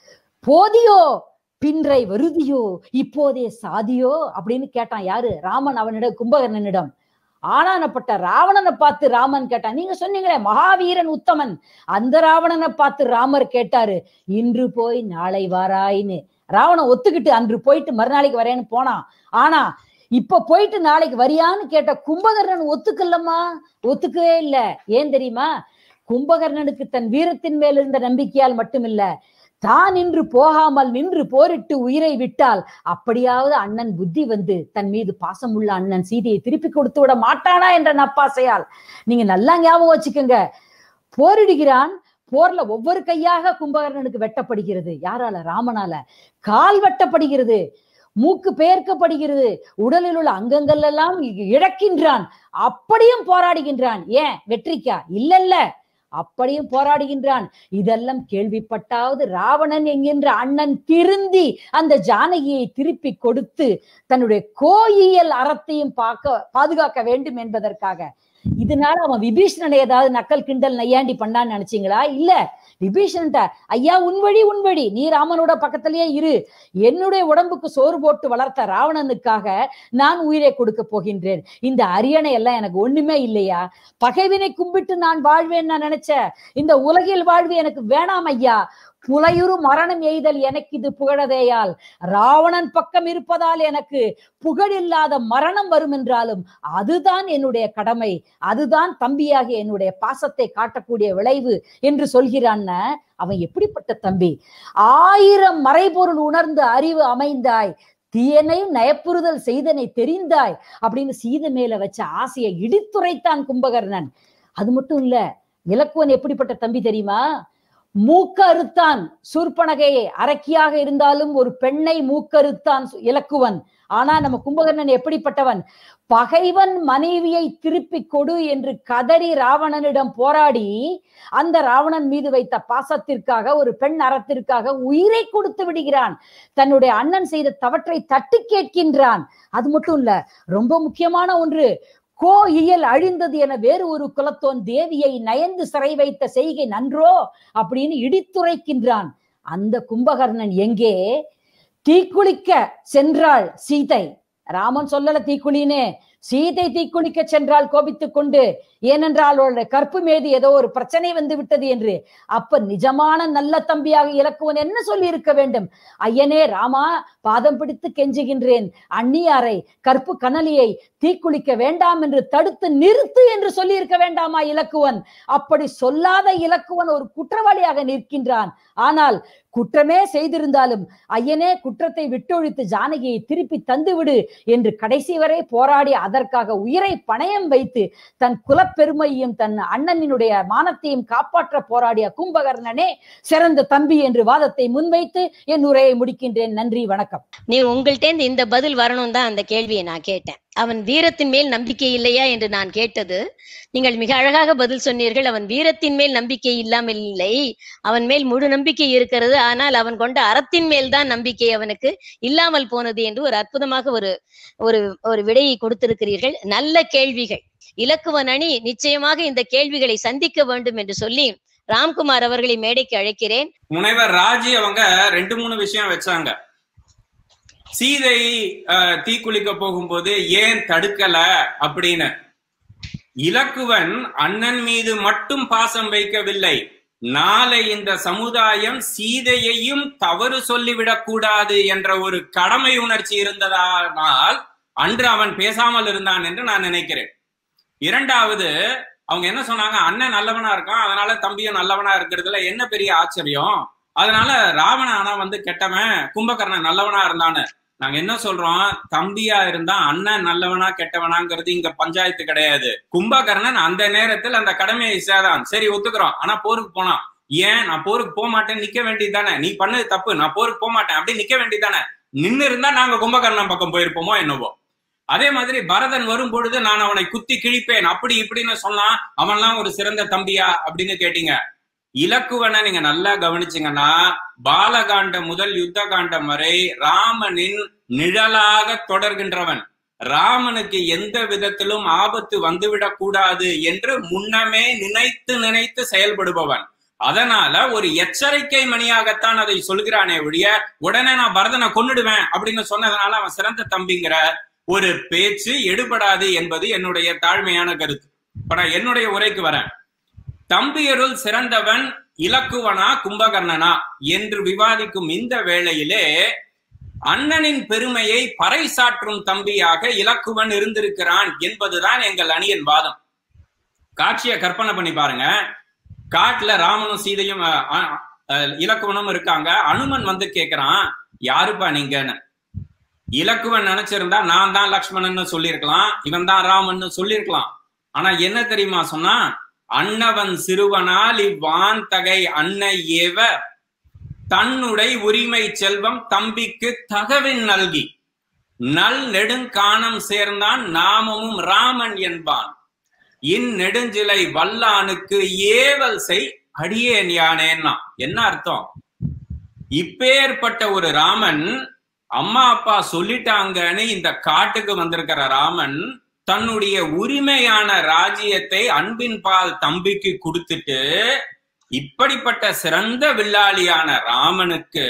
போதியோ பின்றை வருதியோ இப்போதே சாதியோ அப்படின்னு கேட்டான் யாரு ராமன் அவனிடம் கும்பகர்ணனிடம் ஆனானப்பட்ட ராவணனை பார்த்து ராமன் கேட்டான் நீங்க சொன்னீங்களே மகாவீரன் உத்தமன் அந்த ராவணனை பார்த்து ராமர் கேட்டாரு இன்று போய் நாளை வாராயின்னு ராவணன் ஒத்துக்கிட்டு அன்று போயிட்டு மறுநாளைக்கு வரேன்னு போனான் ஆனா இப்ப போயிட்டு நாளைக்கு வரியான்னு கேட்ட கும்பகர்ணன் ஒத்துக்கலம்மா ஒத்துக்கவே இல்ல ஏன் தெரியுமா கும்பகர்ணனுக்கு தன் வீரத்தின் மேல் இருந்த நம்பிக்கையால் மட்டுமில்ல தான் நின்று போகாமல் நின்று போரிட்டு உயிரை விட்டால் அப்படியாவது அண்ணன் புத்தி வந்து தன் மீது பாசமுள்ள அண்ணன் சீதையை திருப்பி கொடுத்து விட மாட்டானா என்ற நப்பாசையால் நீங்க நல்லா ஞாபகம் வச்சுக்கோங்க போரிடுகிறான் போர்ல ஒவ்வொரு கையாக கும்பகர்ணனுக்கு வெட்டப்படுகிறது யாரால ராமனால கால் வெட்டப்படுகிறது மூக்கு பெயர்க்கப்படுகிறது உடலில் உள்ள அங்கங்கள் எல்லாம் இழக்கின்றான் அப்படியும் போராடுகின்றான் ஏன் வெற்றிக்கா இல்ல இல்ல அப்படியும் போராடுகின்றான் இதெல்லாம் கேள்விப்பட்டாவது ராவணன் என்கின்ற அண்ணன் திருந்தி அந்த ஜானகியை திருப்பி கொடுத்து தன்னுடைய கோயியல் அறத்தையும் பார்க்க பாதுகாக்க வேண்டும் என்பதற்காக இதனால அவன் விபீஷணனை ஏதாவது நக்கல் கிண்டல் நையாண்டி பண்ணான்னு நினைச்சீங்களா இல்ல விபீஷணன்ட்ட ஐயா உன் வழி உன் வழி நீ ராமனோட பக்கத்திலேயே இரு என்னுடைய உடம்புக்கு சோறு போட்டு வளர்த்த ராவணனுக்காக நான் உயிரை கொடுக்க போகின்றேன் இந்த அரியணை எல்லாம் எனக்கு ஒண்ணுமே இல்லையா பகைவினை கும்பிட்டு நான் வாழ்வேன் நான் நினைச்சேன் இந்த உலகில் வாழ்வு எனக்கு வேணாம் ஐயா புலையுறு மரணம் எய்தல் எனக்கு இது புகழதேயால் ராவணன் பக்கம் இருப்பதால் எனக்கு புகழில்லாத மரணம் வரும் என்றாலும் அதுதான் என்னுடைய கடமை அதுதான் தம்பியாகிய என்னுடைய பாசத்தை காட்டக்கூடிய விளைவு என்று சொல்கிறான் அவன் எப்படிப்பட்ட தம்பி ஆயிரம் மறைபொருள் உணர்ந்து அறிவு அமைந்தாய் தீயனையும் நயப்புறுதல் செய்தனை தெரிந்தாய் அப்படின்னு சீத மேல வச்ச ஆசையை இடித்துரைத்தான் கும்பகர்ணன் அது மட்டும் இல்ல இலக்குவன் எப்படிப்பட்ட தம்பி தெரியுமா மூக்க அறுத்தான் சூர்பனகையை அரக்கியாக இருந்தாலும் ஒரு பெண்ணை மூக்கறுத்தான் இலக்குவன் ஆனா நம்ம கும்பகர்ணன் எப்படிப்பட்டவன் பகைவன் மனைவியை திருப்பி கொடு என்று கதறி ராவணனிடம் போராடி அந்த ராவணன் மீது வைத்த பாசத்திற்காக ஒரு பெண் அறத்திற்காக உயிரை கொடுத்து விடுகிறான் தன்னுடைய அண்ணன் செய்த தவற்றை தட்டி கேட்கின்றான் அது மட்டும் இல்ல ரொம்ப முக்கியமான ஒன்று கோ இயல் அழிந்தது என வேறு ஒரு குலத்தோன் தேவியை நயந்து சிறை வைத்த செய்கை நன்றோ அப்படின்னு இடித்துரைக்கின்றான் அந்த கும்பகர்ணன் எங்கே தீக்குளிக்க சென்றாள் சீதை ராமன் சொல்லல தீக்குளின்னு சீதை தீக்குளிக்க சென்றால் கோபித்துக் கொண்டு ஏனென்றால் அவளுடைய கற்பு மீது ஏதோ ஒரு பிரச்சனை வந்து விட்டது என்று அப்ப நிஜமான நல்ல தம்பியாக இலக்குவன் என்ன சொல்லி இருக்க வேண்டும் ஐயனே ராமா பாதம் பிடித்து கெஞ்சுகின்றேன் அந்நியாரை கற்பு கனலியை தீக்குளிக்க வேண்டாம் என்று தடுத்து நிறுத்து என்று சொல்லி இருக்க வேண்டாமா இலக்குவன் அப்படி சொல்லாத இலக்குவன் ஒரு குற்றவாளியாக நிற்கின்றான் ஆனால் குற்றமே செய்திருந்தாலும் ஐயனே குற்றத்தை விட்டொழித்து ஜானகியை திருப்பி தந்துவிடு என்று கடைசி வரை போராடி அதற்காக உயிரை பணயம் வைத்து தன் குலப்பெருமையும் தன் அண்ணனினுடைய மானத்தையும் காப்பாற்ற போராடிய கும்பகர்ணனே சிறந்த தம்பி என்று வாதத்தை முன்வைத்து என் உரையை முடிக்கின்றேன் நன்றி வணக்கம் நீ உங்கள்கிட்ட இந்த பதில் வரணும் தான் அந்த கேள்வியை நான் கேட்டேன் அவன் வீரத்தின் மேல் நம்பிக்கை இல்லையா என்று நான் கேட்டது நீங்கள் மிக அழகாக பதில் சொன்னீர்கள் அவன் வீரத்தின் மேல் நம்பிக்கை இல்லாமல் இல்லை அவன் மேல் முழு நம்பிக்கை இருக்கிறது ஆனால் அவன் கொண்ட அறத்தின் மேல் தான் நம்பிக்கை அவனுக்கு இல்லாமல் போனது என்று ஒரு அற்புதமாக ஒரு ஒரு ஒரு விடையை கொடுத்திருக்கிறீர்கள் நல்ல கேள்விகள் இலக்குவன் அணி நிச்சயமாக இந்த கேள்விகளை சந்திக்க வேண்டும் என்று சொல்லி ராம்குமார் அவர்களை மேடைக்கு அழைக்கிறேன் முனைவர் ராஜி அவங்க ரெண்டு மூணு விஷயம் வச்சாங்க சீதை அஹ், தீக்குளிக்க போகும்போது ஏன் தடுக்கல அப்படின்னு இலக்குவன் அண்ணன் மீது மட்டும் பாசம் வைக்கவில்லை நாளை இந்த சமுதாயம் சீதையையும் தவறு சொல்லிவிடக் கூடாது என்ற ஒரு கடமை உணர்ச்சி இருந்ததானால் அன்று அவன் பேசாமல் இருந்தான் என்று நான் நினைக்கிறேன் இரண்டாவது அவங்க என்ன சொன்னாங்க அண்ணன் நல்லவனா இருக்கான் அதனால தம்பியும் நல்லவனா இருக்கிறதுல என்ன பெரிய ஆச்சரியம் அதனால ராவணன் ஆனா வந்து கெட்டவன் கும்பகர்ணன் நல்லவனா இருந்தான்னு நாங்க என்ன சொல்றோம் தம்பியா இருந்தா அண்ணன் நல்லவனா கெட்டவனாங்கிறது இங்க பஞ்சாயத்து கிடையாது கும்பகர்ணன் அந்த நேரத்தில் அந்த கடமையை சேதான் சரி ஒத்துக்கிறோம் ஆனா போருக்கு போனான் ஏன் நான் போருக்கு போக மாட்டேன் நிக்க வேண்டியதானே நீ பண்ணது தப்பு நான் போருக்கு போக மாட்டேன் அப்படி நிக்க வேண்டியதானே நின்னு இருந்தா நாங்க கும்பகர்ணன் பக்கம் போயிருப்போமோ என்னவோ அதே மாதிரி பரதன் வரும் பொழுது நான் அவனை குத்தி கிழிப்பேன் அப்படி இப்படின்னு சொன்னான் அவன்லாம் ஒரு சிறந்த தம்பியா அப்படின்னு கேட்டீங்க இலக்குவனை நீங்க நல்லா கவனிச்சீங்கன்னா பாலகாண்டம் முதல் யுத்த காண்டம் வரை ராமனின் நிழலாக தொடர்கின்றவன் ராமனுக்கு எந்த விதத்திலும் ஆபத்து வந்துவிடக் கூடாது என்று முன்னமே நினைத்து நினைத்து செயல்படுபவன் அதனால ஒரு எச்சரிக்கை மணியாகத்தான் அதை சொல்கிறானே ஒழிய உடனே நான் பரதனை கொன்னுடுவேன் அப்படின்னு சொன்னதுனால அவன் சிறந்த தம்பிங்கிற ஒரு பேச்சு எடுபடாது என்பது என்னுடைய தாழ்மையான கருத்து இப்ப நான் என்னுடைய உரைக்கு வரேன் தம்பியருள் சிறந்தவன் இலக்குவனா கும்பகர்ணனா என்று விவாதிக்கும் இந்த வேளையிலே அண்ணனின் பெருமையை பறைசாற்றும் தம்பியாக இலக்குவன் இருந்திருக்கிறான் என்பதுதான் எங்கள் அணியின் வாதம் காட்சியை கற்பனை பண்ணி பாருங்க காட்டுல ராமனும் சீதையும் அஹ், அஹ், அஹ், இலக்குவனும் இருக்காங்க அனுமன் வந்து கேக்குறான் யாருப்பா நீங்கன்னு இலக்குவன் நினைச்சிருந்தா நான் தான் லக்ஷ்மணன்னு சொல்லியிருக்கலாம் இவன் தான் ராமன்னு சொல்லியிருக்கலாம் ஆனா என்ன தெரியுமா சொன்னா அன்னவன் சிறுவனால் இவ்வான் தகை அன்னை ஏவ தன்னுடை உரிமை செல்வம் தம்பிக்கு தகவின் நல்கி நல் நெடுங்காணம் சேர்ந்தான் நாமமும் ராமன் என்பான் இந்நெடுஞ்சிலை வல்லானுக்கு ஏவல் செய் அடியேன் யானேன்னா என்ன அர்த்தம் இப்பேற்பட்ட ஒரு ராமன் அம்மா அப்பா சொல்லிட்டாங்கன்னு இந்த காட்டுக்கு வந்திருக்கிற ராமன் தன்னுடைய உரிமையான ராஜ்யத்தை அன்பின் பால் தம்பிக்கு கொடுத்துட்டு இப்படிப்பட்ட சிறந்த வில்லாளியான ராமனுக்கு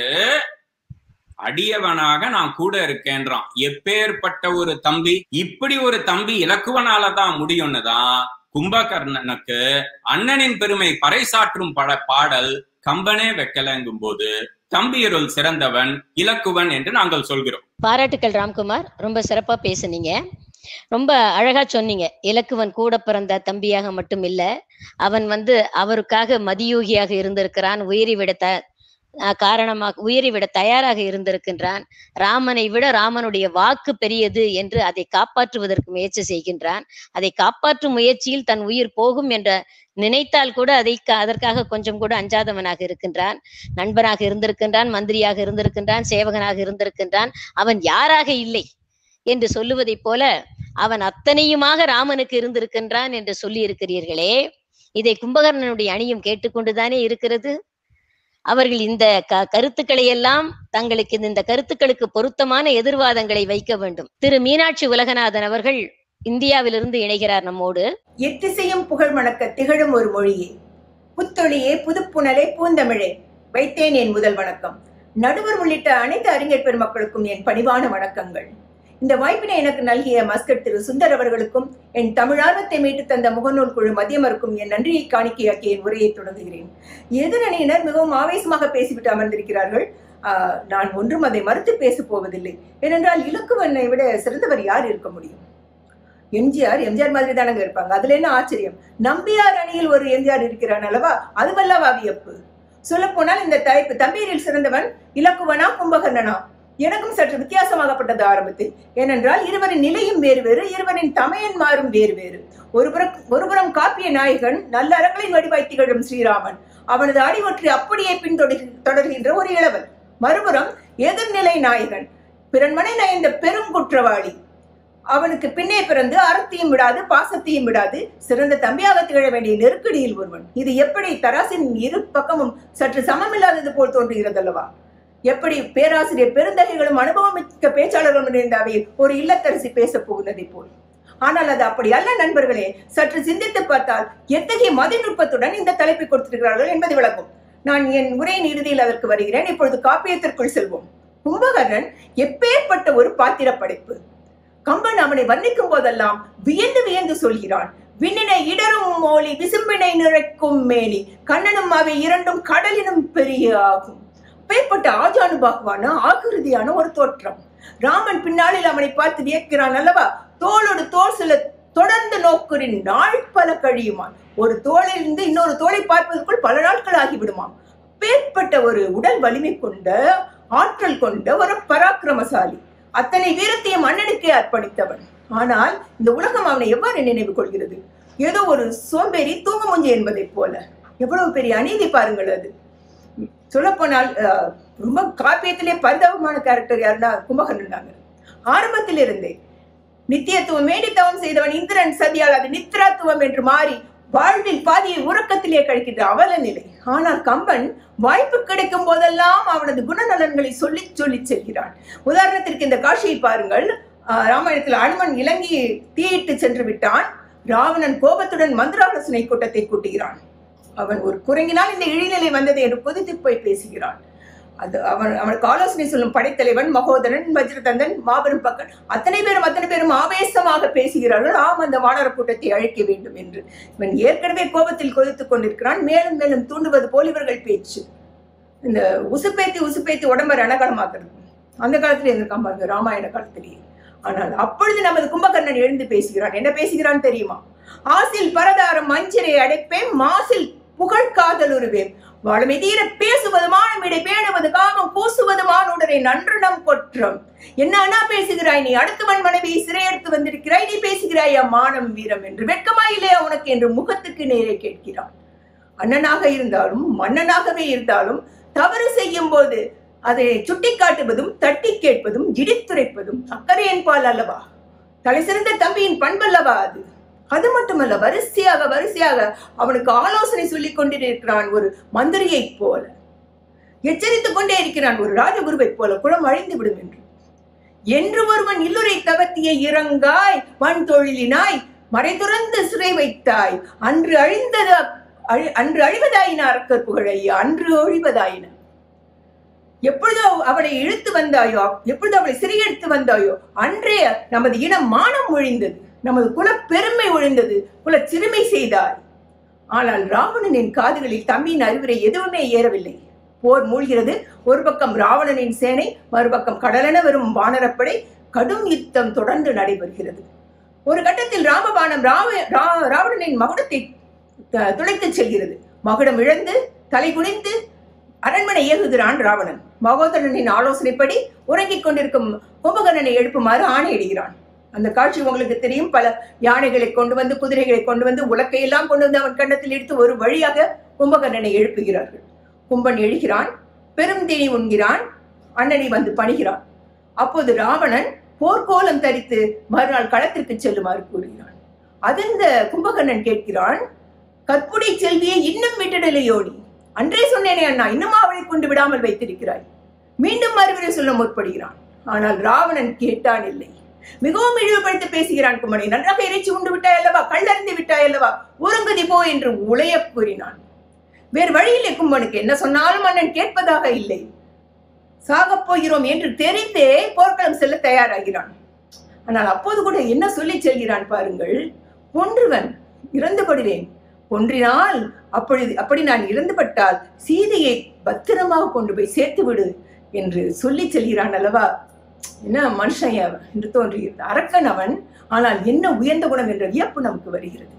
அடியவனாக நான் கூட இருக்கேன்றான் எப்பேற்பட்ட ஒரு தம்பி இப்படி ஒரு தம்பி இலக்குவனால தான் முடியும்னு தான் கும்பகர்ணனுக்கு அண்ணனின் பெருமை பறைசாற்றும் பட பாடல் கம்பனே வைக்கலங்கும் போது தம்பியருள் சிறந்தவன் இலக்குவன் என்று நாங்கள் சொல்கிறோம் பாராட்டுக்கள் ராம்குமார் ரொம்ப சிறப்பா பேசுனீங்க ரொம்ப அழகா சொன்னீங்க இலக்குவன் கூட பிறந்த தம்பியாக மட்டும் இல்ல அவன் வந்து அவருக்காக மதியூகியாக இருந்திருக்கிறான் உயிரி விட த அஹ் காரணமாக உயிரி விட தயாராக இருந்திருக்கின்றான் ராமனை விட ராமனுடைய வாக்கு பெரியது என்று அதை காப்பாற்றுவதற்கு முயற்சி செய்கின்றான் அதை காப்பாற்றும் முயற்சியில் தன் உயிர் போகும் என்ற நினைத்தால் கூட அதை க- அதற்காக கொஞ்சம் கூட அஞ்சாதவனாக இருக்கின்றான் நண்பனாக இருந்திருக்கின்றான் மந்திரியாக இருந்திருக்கின்றான் சேவகனாக இருந்திருக்கின்றான் அவன் யாராக இல்லை என்று சொல்லுவதைப் போல அவன் அத்தனையுமாக ராமனுக்கு இருந்திருக்கின்றான் என்று சொல்லி இருக்கிறீர்களே இதை கும்பகர்ணனுடைய அணியும் கேட்டுக்கொண்டுதானே இருக்கிறது அவர்கள் இந்த க கருத்துக்களை எல்லாம் தங்களுக்கு இந்த- இந்த கருத்துக்களுக்கு பொருத்தமான எதிர்வாதங்களை வைக்க வேண்டும் திரு மீனாட்சி உலகநாதன் அவர்கள் இந்தியாவிலிருந்து இணைகிறார் நம்மோடு எத்திசையும் புகழ் மணக்க திகழும் ஒரு மொழியே புத்தொழியே புதுப்புணலே பூந்தமிழே வைத்தேன் என் முதல் வணக்கம் நடுவர் உள்ளிட்ட அனைத்து அறிஞர் பெருமக்களுக்கும் என் பணிவான வணக்கங்கள் இந்த வாய்ப்பினை எனக்கு நல்கிய மஸ்கட் திரு சுந்தர் அவர்களுக்கும் என் தமிழார்வத்தை மீட்டு தந்த முகநூல் குழு மதியமருக்கும் என் நன்றியை காணிக்கையாக்கி என் உரையை தொடங்குகிறேன் எதிரணியினர் மிகவும் ஆவேசமாக பேசிவிட்டு அமர்ந்திருக்கிறார்கள் ஆஹ், நான் ஒன்றும் அதை மறுத்து பேசப் போவதில்லை ஏனென்றால் இலக்குவனை விட சிறந்தவர் யார் இருக்க முடியும் எம்ஜிஆர் எம்ஜிஆர் மாதிரி தானங்க இருப்பாங்க அதுல என்ன ஆச்சரியம் நம்பியார் அணியில் ஒரு எம்ஜிஆர் இருக்கிறான் அல்லவா அதுவல்லவா வியப்பு சொல்ல போனால் இந்த தலைப்பு தம்பீரில் சிறந்தவன் இலக்குவனா கும்பகர்ணனா எனக்கும் சற்று வித்தியாசமாகப்பட்டது ஆரம்பத்தில் ஏனென்றால் இருவரின் நிலையும் வேறு வேறு இருவரின் தமையன்மாரும் வேறு வேறு ஒருபுறம் ஒருபுறம் காப்பிய நாயகன் நல்ல அறங்களின் வடிவாய் திகழும் ஸ்ரீராமன் அவனது அடிவற்றி அப்படியே பின்தொடர் தொடர்கின்ற ஒரு இளவன் மறுபுறம் எதிர்நிலை நாயகன் பிறன்மனை நயந்த பெரும் குற்றவாளி அவனுக்கு பின்னே பிறந்து அறத்தையும் விடாது பாசத்தையும் விடாது சிறந்த தம்பியாக திகழ வேண்டிய நெருக்கடியில் ஒருவன் இது எப்படி தராசின் இரு பக்கமும் சற்று சமமில்லாதது போல் தோன்றுகிறதல்லவா எப்படி பேராசிரியர் பெருந்தகைகளும் அனுபவமிக்க பேச்சாளர்களும் இருந்த அவையில் ஒரு இல்லத்தரசி பேசப் போகுவதை போல் ஆனால் அது அப்படி அல்ல நண்பர்களே சற்று சிந்தித்து பார்த்தால் எத்தகைய மதிநுட்பத்துடன் இந்த தலைப்பை கொடுத்திருக்கிறார்கள் என்பது விளங்கும் நான் என் உரையின் இறுதியில் அதற்கு வருகிறேன் இப்பொழுது காப்பியத்திற்குள் செல்வோம் கும்பகர்ணன் எப்பேற்பட்ட ஒரு பாத்திர படைப்பு கம்பன் அவனை வர்ணிக்கும் போதெல்லாம் வியந்து வியந்து சொல்கிறான் விண்ணினை இடரும் மோலி விசும்பினை நிறைக்கும் மேனி கண்ணனும் அவை இரண்டும் கடலினும் பெரிய ஆகும் பேர்பட்ட ஆஜானுபாகுவான ஆகிருதியான ஒரு தோற்றம் ராமன் பின்னாளில் அவனை பார்த்து வியக்கிறான் அல்லவா தோளோடு தோல் சில தொடர்ந்து நோக்குறின் நாள் பல கழியுமான் ஒரு தோளிலிருந்து இன்னொரு தோலை பார்ப்பதற்குள் பல நாட்கள் ஆகிவிடுமாம் அப்பேற்பட்ட ஒரு உடல் வலிமை கொண்ட ஆற்றல் கொண்ட ஒரு பராக்கிரமசாலி அத்தனை வீரத்தையும் அண்ணனுக்கே அர்ப்பணித்தவன் ஆனால் இந்த உலகம் அவனை எவ்வாறு நினைவு கொள்கிறது ஏதோ ஒரு சோம்பேறி தூங்க முஞ்சி என்பதைப் போல எவ்வளவு பெரிய அநீதி பாருங்கள் அது சொல்லப்போனால் அஹ், ரொம்ப காப்பியத்திலே பரிதாபமான கேரக்டர் யாருன்னா கும்பகர்ணன் தாங்க ஆரம்பத்திலிருந்தே நித்தியத்துவம் மேடித்தவம் செய்தவன் இந்திரன் சதியால் அது நித்ராத்துவம் என்று மாறி வாழ்வில் பாதியை உறக்கத்திலே கழிக்கின்ற அவல நிலை ஆனால் கம்பன் வாய்ப்பு கிடைக்கும் போதெல்லாம் அவனது குணநலன்களை சொல்லி சொல்லி செல்கிறான் உதாரணத்திற்கு இந்த காட்சியை பாருங்கள் ஆஹ், ராமாயணத்தில் அனுமன் இலங்கையை தீயிட்டு சென்று விட்டான் ராவணன் கோபத்துடன் மந்திராலோசனை கூட்டத்தை கூட்டுகிறான் அவன் ஒரு குரங்கினால் இந்த இழிநிலை வந்தது என்று கொதித்து போய் பேசுகிறான் அது அவன் அவனுக்கு ஆலோசனை சொல்லும் படைத்தலைவன் மகோதரன் வஜ்ரதந்தன் மாபெரும் பக்கன் அத்தனை பேரும் அத்தனை பேரும் ஆவேசமாக பேசுகிறார்கள் ஆம் அந்த வானர கூட்டத்தை அழைக்க வேண்டும் என்று இவன் ஏற்கனவே கோபத்தில் கொதித்துக் கொண்டிருக்கிறான் மேலும் மேலும் தூண்டுவது போல் இவர்கள் பேச்சு இந்த உசுப்பேத்தி உசுப்பேத்தி உடம்ப ரணகலமாக்குறது அந்த காலத்துல இருந்திருக்கான் பாருங்க ராமாயண காலத்திலேயே ஆனால் அப்பொழுது நமது கும்பகர்ணன் எழுந்து பேசுகிறான் என்ன பேசுகிறான் தெரியுமா ஆசில் பரதாரம் மஞ்சிரை அடைப்பேன் மாசில் புகழ் காதலுருவேன் வாழமை தீர பேசுவது மானமிடை பேணுவது காமம் பூசுவது மானுடரை நன்றுணம் கொற்றம் என்ன அண்ணா பேசுகிறாய் நீ அடுத்தவன் மனைவியை சிறையெடுத்து வந்திருக்கிறாய் நீ பேசுகிறாயா மானம் வீரம் என்று வெட்கமாயிலே உனக்கு என்று முகத்துக்கு நேரே கேட்கிறான் அண்ணனாக இருந்தாலும் மன்னனாகவே இருந்தாலும் தவறு செய்யும் போது அதை சுட்டிக்காட்டுவதும் தட்டி கேட்பதும் இடித்துரைப்பதும் அக்கறையின் பால் அல்லவா தலை சிறந்த தம்பியின் பண்பல்லவா அது அது மட்டுமல்ல வரிசையாக வரிசையாக அவனுக்கு ஆலோசனை சொல்லிக் கொண்டிருக்கிறான் ஒரு மந்திரியைப் போல எச்சரித்துக் கொண்டே இருக்கிறான் ஒரு ராஜகுருவைப் போல குளம் அழிந்து விடும் என்று என்று ஒருவன் இல்லுரை தவத்திய இறங்காய் வன் தொழிலினாய் மறை துறந்து சிறை வைத்தாய் அன்று அழிந்தது அழி- அன்று அழிவதாயின அரக்கர் புகழையா அன்று ஒழிவதாயின எப்பொழுதோ அவளை இழுத்து வந்தாயோ எப்பொழுது அவளை சிறையெடுத்து வந்தாயோ அன்றே நமது இனம் மானம் ஒழிந்தது நமது குல பெருமை ஒழிந்தது குல சிறுமை செய்தாய் ஆனால் ராவணனின் காதுகளில் தம்பியின் அறிவுரை எதுவுமே ஏறவில்லை போர் மூழ்கிறது ஒரு பக்கம் ராவணனின் சேனை மறுபக்கம் கடலென வரும் வானரப்படை கடும் யுத்தம் தொடர்ந்து நடைபெறுகிறது ஒரு கட்டத்தில் ராமபாணம் ராவ ரா- ராவணனின் மகுடத்தை த- துளைத்துச் செல்கிறது மகுடம் இழந்து தலை குனிந்து அரண்மனை ஏகுகிறான் ராவணன் மகோதரனின் ஆலோசனைப்படி உறங்கிக் கொண்டிருக்கும் கும்பகர்ணனை எழுப்புமாறு ஆணையிடுகிறான் அந்த காட்சி உங்களுக்கு தெரியும் பல யானைகளை கொண்டு வந்து குதிரைகளை கொண்டு வந்து உலக்கையெல்லாம் கொண்டு வந்து அவன் கன்னத்தில் எடுத்து ஒரு வழியாக கும்பகர்ணனை எழுப்புகிறார்கள் கும்பன் எழுகிறான் பெரும் தேனி உண்கிறான் அண்ணனை வந்து பணிகிறான் அப்போது ராவணன் போர்க்கோலம் தரித்து மறுநாள் களத்திற்கு செல்லுமாறு கூறுகிறான் அதிர்ந்த கும்பகர்ணன் கேட்கிறான் கற்புடை செல்வியை இன்னும் விட்டுடலையோ நீ அன்றே சொன்னேனே அண்ணா இன்னுமா அவளை கொண்டு விடாமல் வைத்திருக்கிறாய் மீண்டும் அறிவுரை சொல்ல முற்படுகிறான் ஆனால் ராவணன் கேட்டான் இல்லை மிகவும் இழிவுபடுத்தி பேசுகிறான் குமணி நன்றாக இறைச்சி உண்டு விட்டாய் அல்லவா கல்லறிந்து விட்டாய் அல்லவா ஒருங்கதி போ என்று உளைய கூறினான் வேறு வழியில்லை கும்பனுக்கு என்ன சொன்னாலும் அண்ணன் கேட்பதாக இல்லை சாகப் போகிறோம் என்று தெரிந்தே போர்க்களம் செல்ல தயாராகிறான் ஆனால் அப்போது கூட என்ன சொல்லி செல்கிறான் பாருங்கள் கொன்றுவன் இறந்துபடுவேன் கொன்றினால் அப்பொழுது அப்படி நான் இறந்துபட்டால் சீதையை பத்திரமாக கொண்டு போய் சேர்த்து விடு என்று சொல்லி செல்கிறான் அல்லவா என்ன மனுஷன் அவன் என்று தோன்றுகிறது அரக்கன் அவன் ஆனால் என்ன உயர்ந்த குணம் என்ற வியப்பு நமக்கு வருகிறது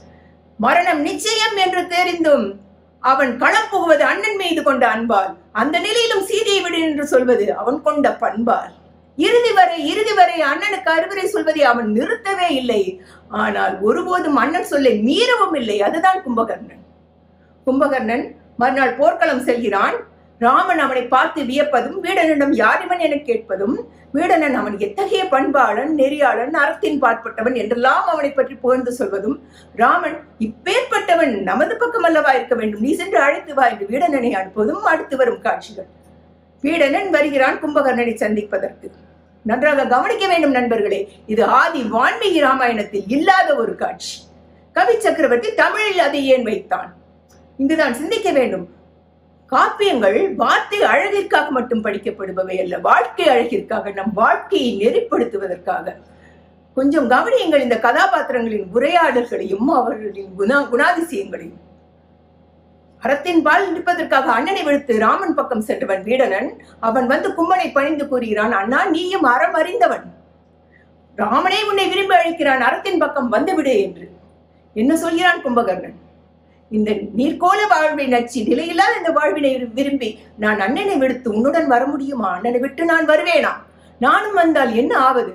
மரணம் நிச்சயம் என்று தெரிந்தும் அவன் களம் புகுவது அண்ணன் மீது கொண்ட அன்பால் அந்த நிலையிலும் சீதையை விடு என்று சொல்வது அவன் கொண்ட பண்பால் இறுதி வரை இறுதி வரை அண்ணனுக்கு அறிவுரை சொல்வதை அவன் நிறுத்தவே இல்லை ஆனால் ஒருபோதும் அண்ணன் சொல்லை மீறவும் இல்லை அதுதான் கும்பகர்ணன் கும்பகர்ணன் மறுநாள் போர்க்களம் செல்கிறான் ராமன் அவனை பார்த்து வியப்பதும் வீடனிடம் யாரிவன் என கேட்பதும் வீடனன் அவன் எத்தகைய பண்பாளன் நெறியாளன் அறத்தின் பாற்பட்டவன் என்றெல்லாம் அவனை பற்றி புகழ்ந்து சொல்வதும் ராமன் இப்பேற்பட்டவன் நமது பக்கம் அல்லவா இருக்க வேண்டும் நீ சென்று அழைத்து வா என்று வீடனனை அனுப்புவதும் அடுத்து வரும் காட்சிகள் வீடனன் வருகிறான் கும்பகர்ணனை சந்திப்பதற்கு நன்றாக கவனிக்க வேண்டும் நண்பர்களே இது ஆதி வான்மீகி ராமாயணத்தில் இல்லாத ஒரு காட்சி கவி சக்கரவர்த்தி தமிழில் அதை ஏன் வைத்தான் இங்குதான் சிந்திக்க வேண்டும் காப்பியங்கள் வார்த்தை அழகிற்காக மட்டும் படிக்கப்படுபவை அல்ல வாழ்க்கை அழகிற்காக நம் வாழ்க்கையை நெறிப்படுத்துவதற்காக கொஞ்சம் கவனியுங்கள் இந்த கதாபாத்திரங்களின் உரையாடல்களையும் அவர்களின் குணா குணாதிசயங்களையும் அறத்தின் பால் நிற்பதற்காக அண்ணனை விழுத்து ராமன் பக்கம் சென்றவன் வீடனன் அவன் வந்து கும்மனை பணிந்து கூறுகிறான் அண்ணா நீயும் அறம் அறிந்தவன் ராமனே உன்னை விரும்பி அழைக்கிறான் அறத்தின் பக்கம் வந்துவிடு என்று என்ன சொல்கிறான் கும்பகர்ணன் இந்த நீர்க்கோள வாழ்வை நச்சி நிலையில்லாத இந்த வாழ்வினை விரும்பி நான் அண்ணனை விடுத்து உன்னுடன் வர முடியுமா அண்ணனை விட்டு நான் வருவேனா நானும் வந்தால் என்ன ஆவது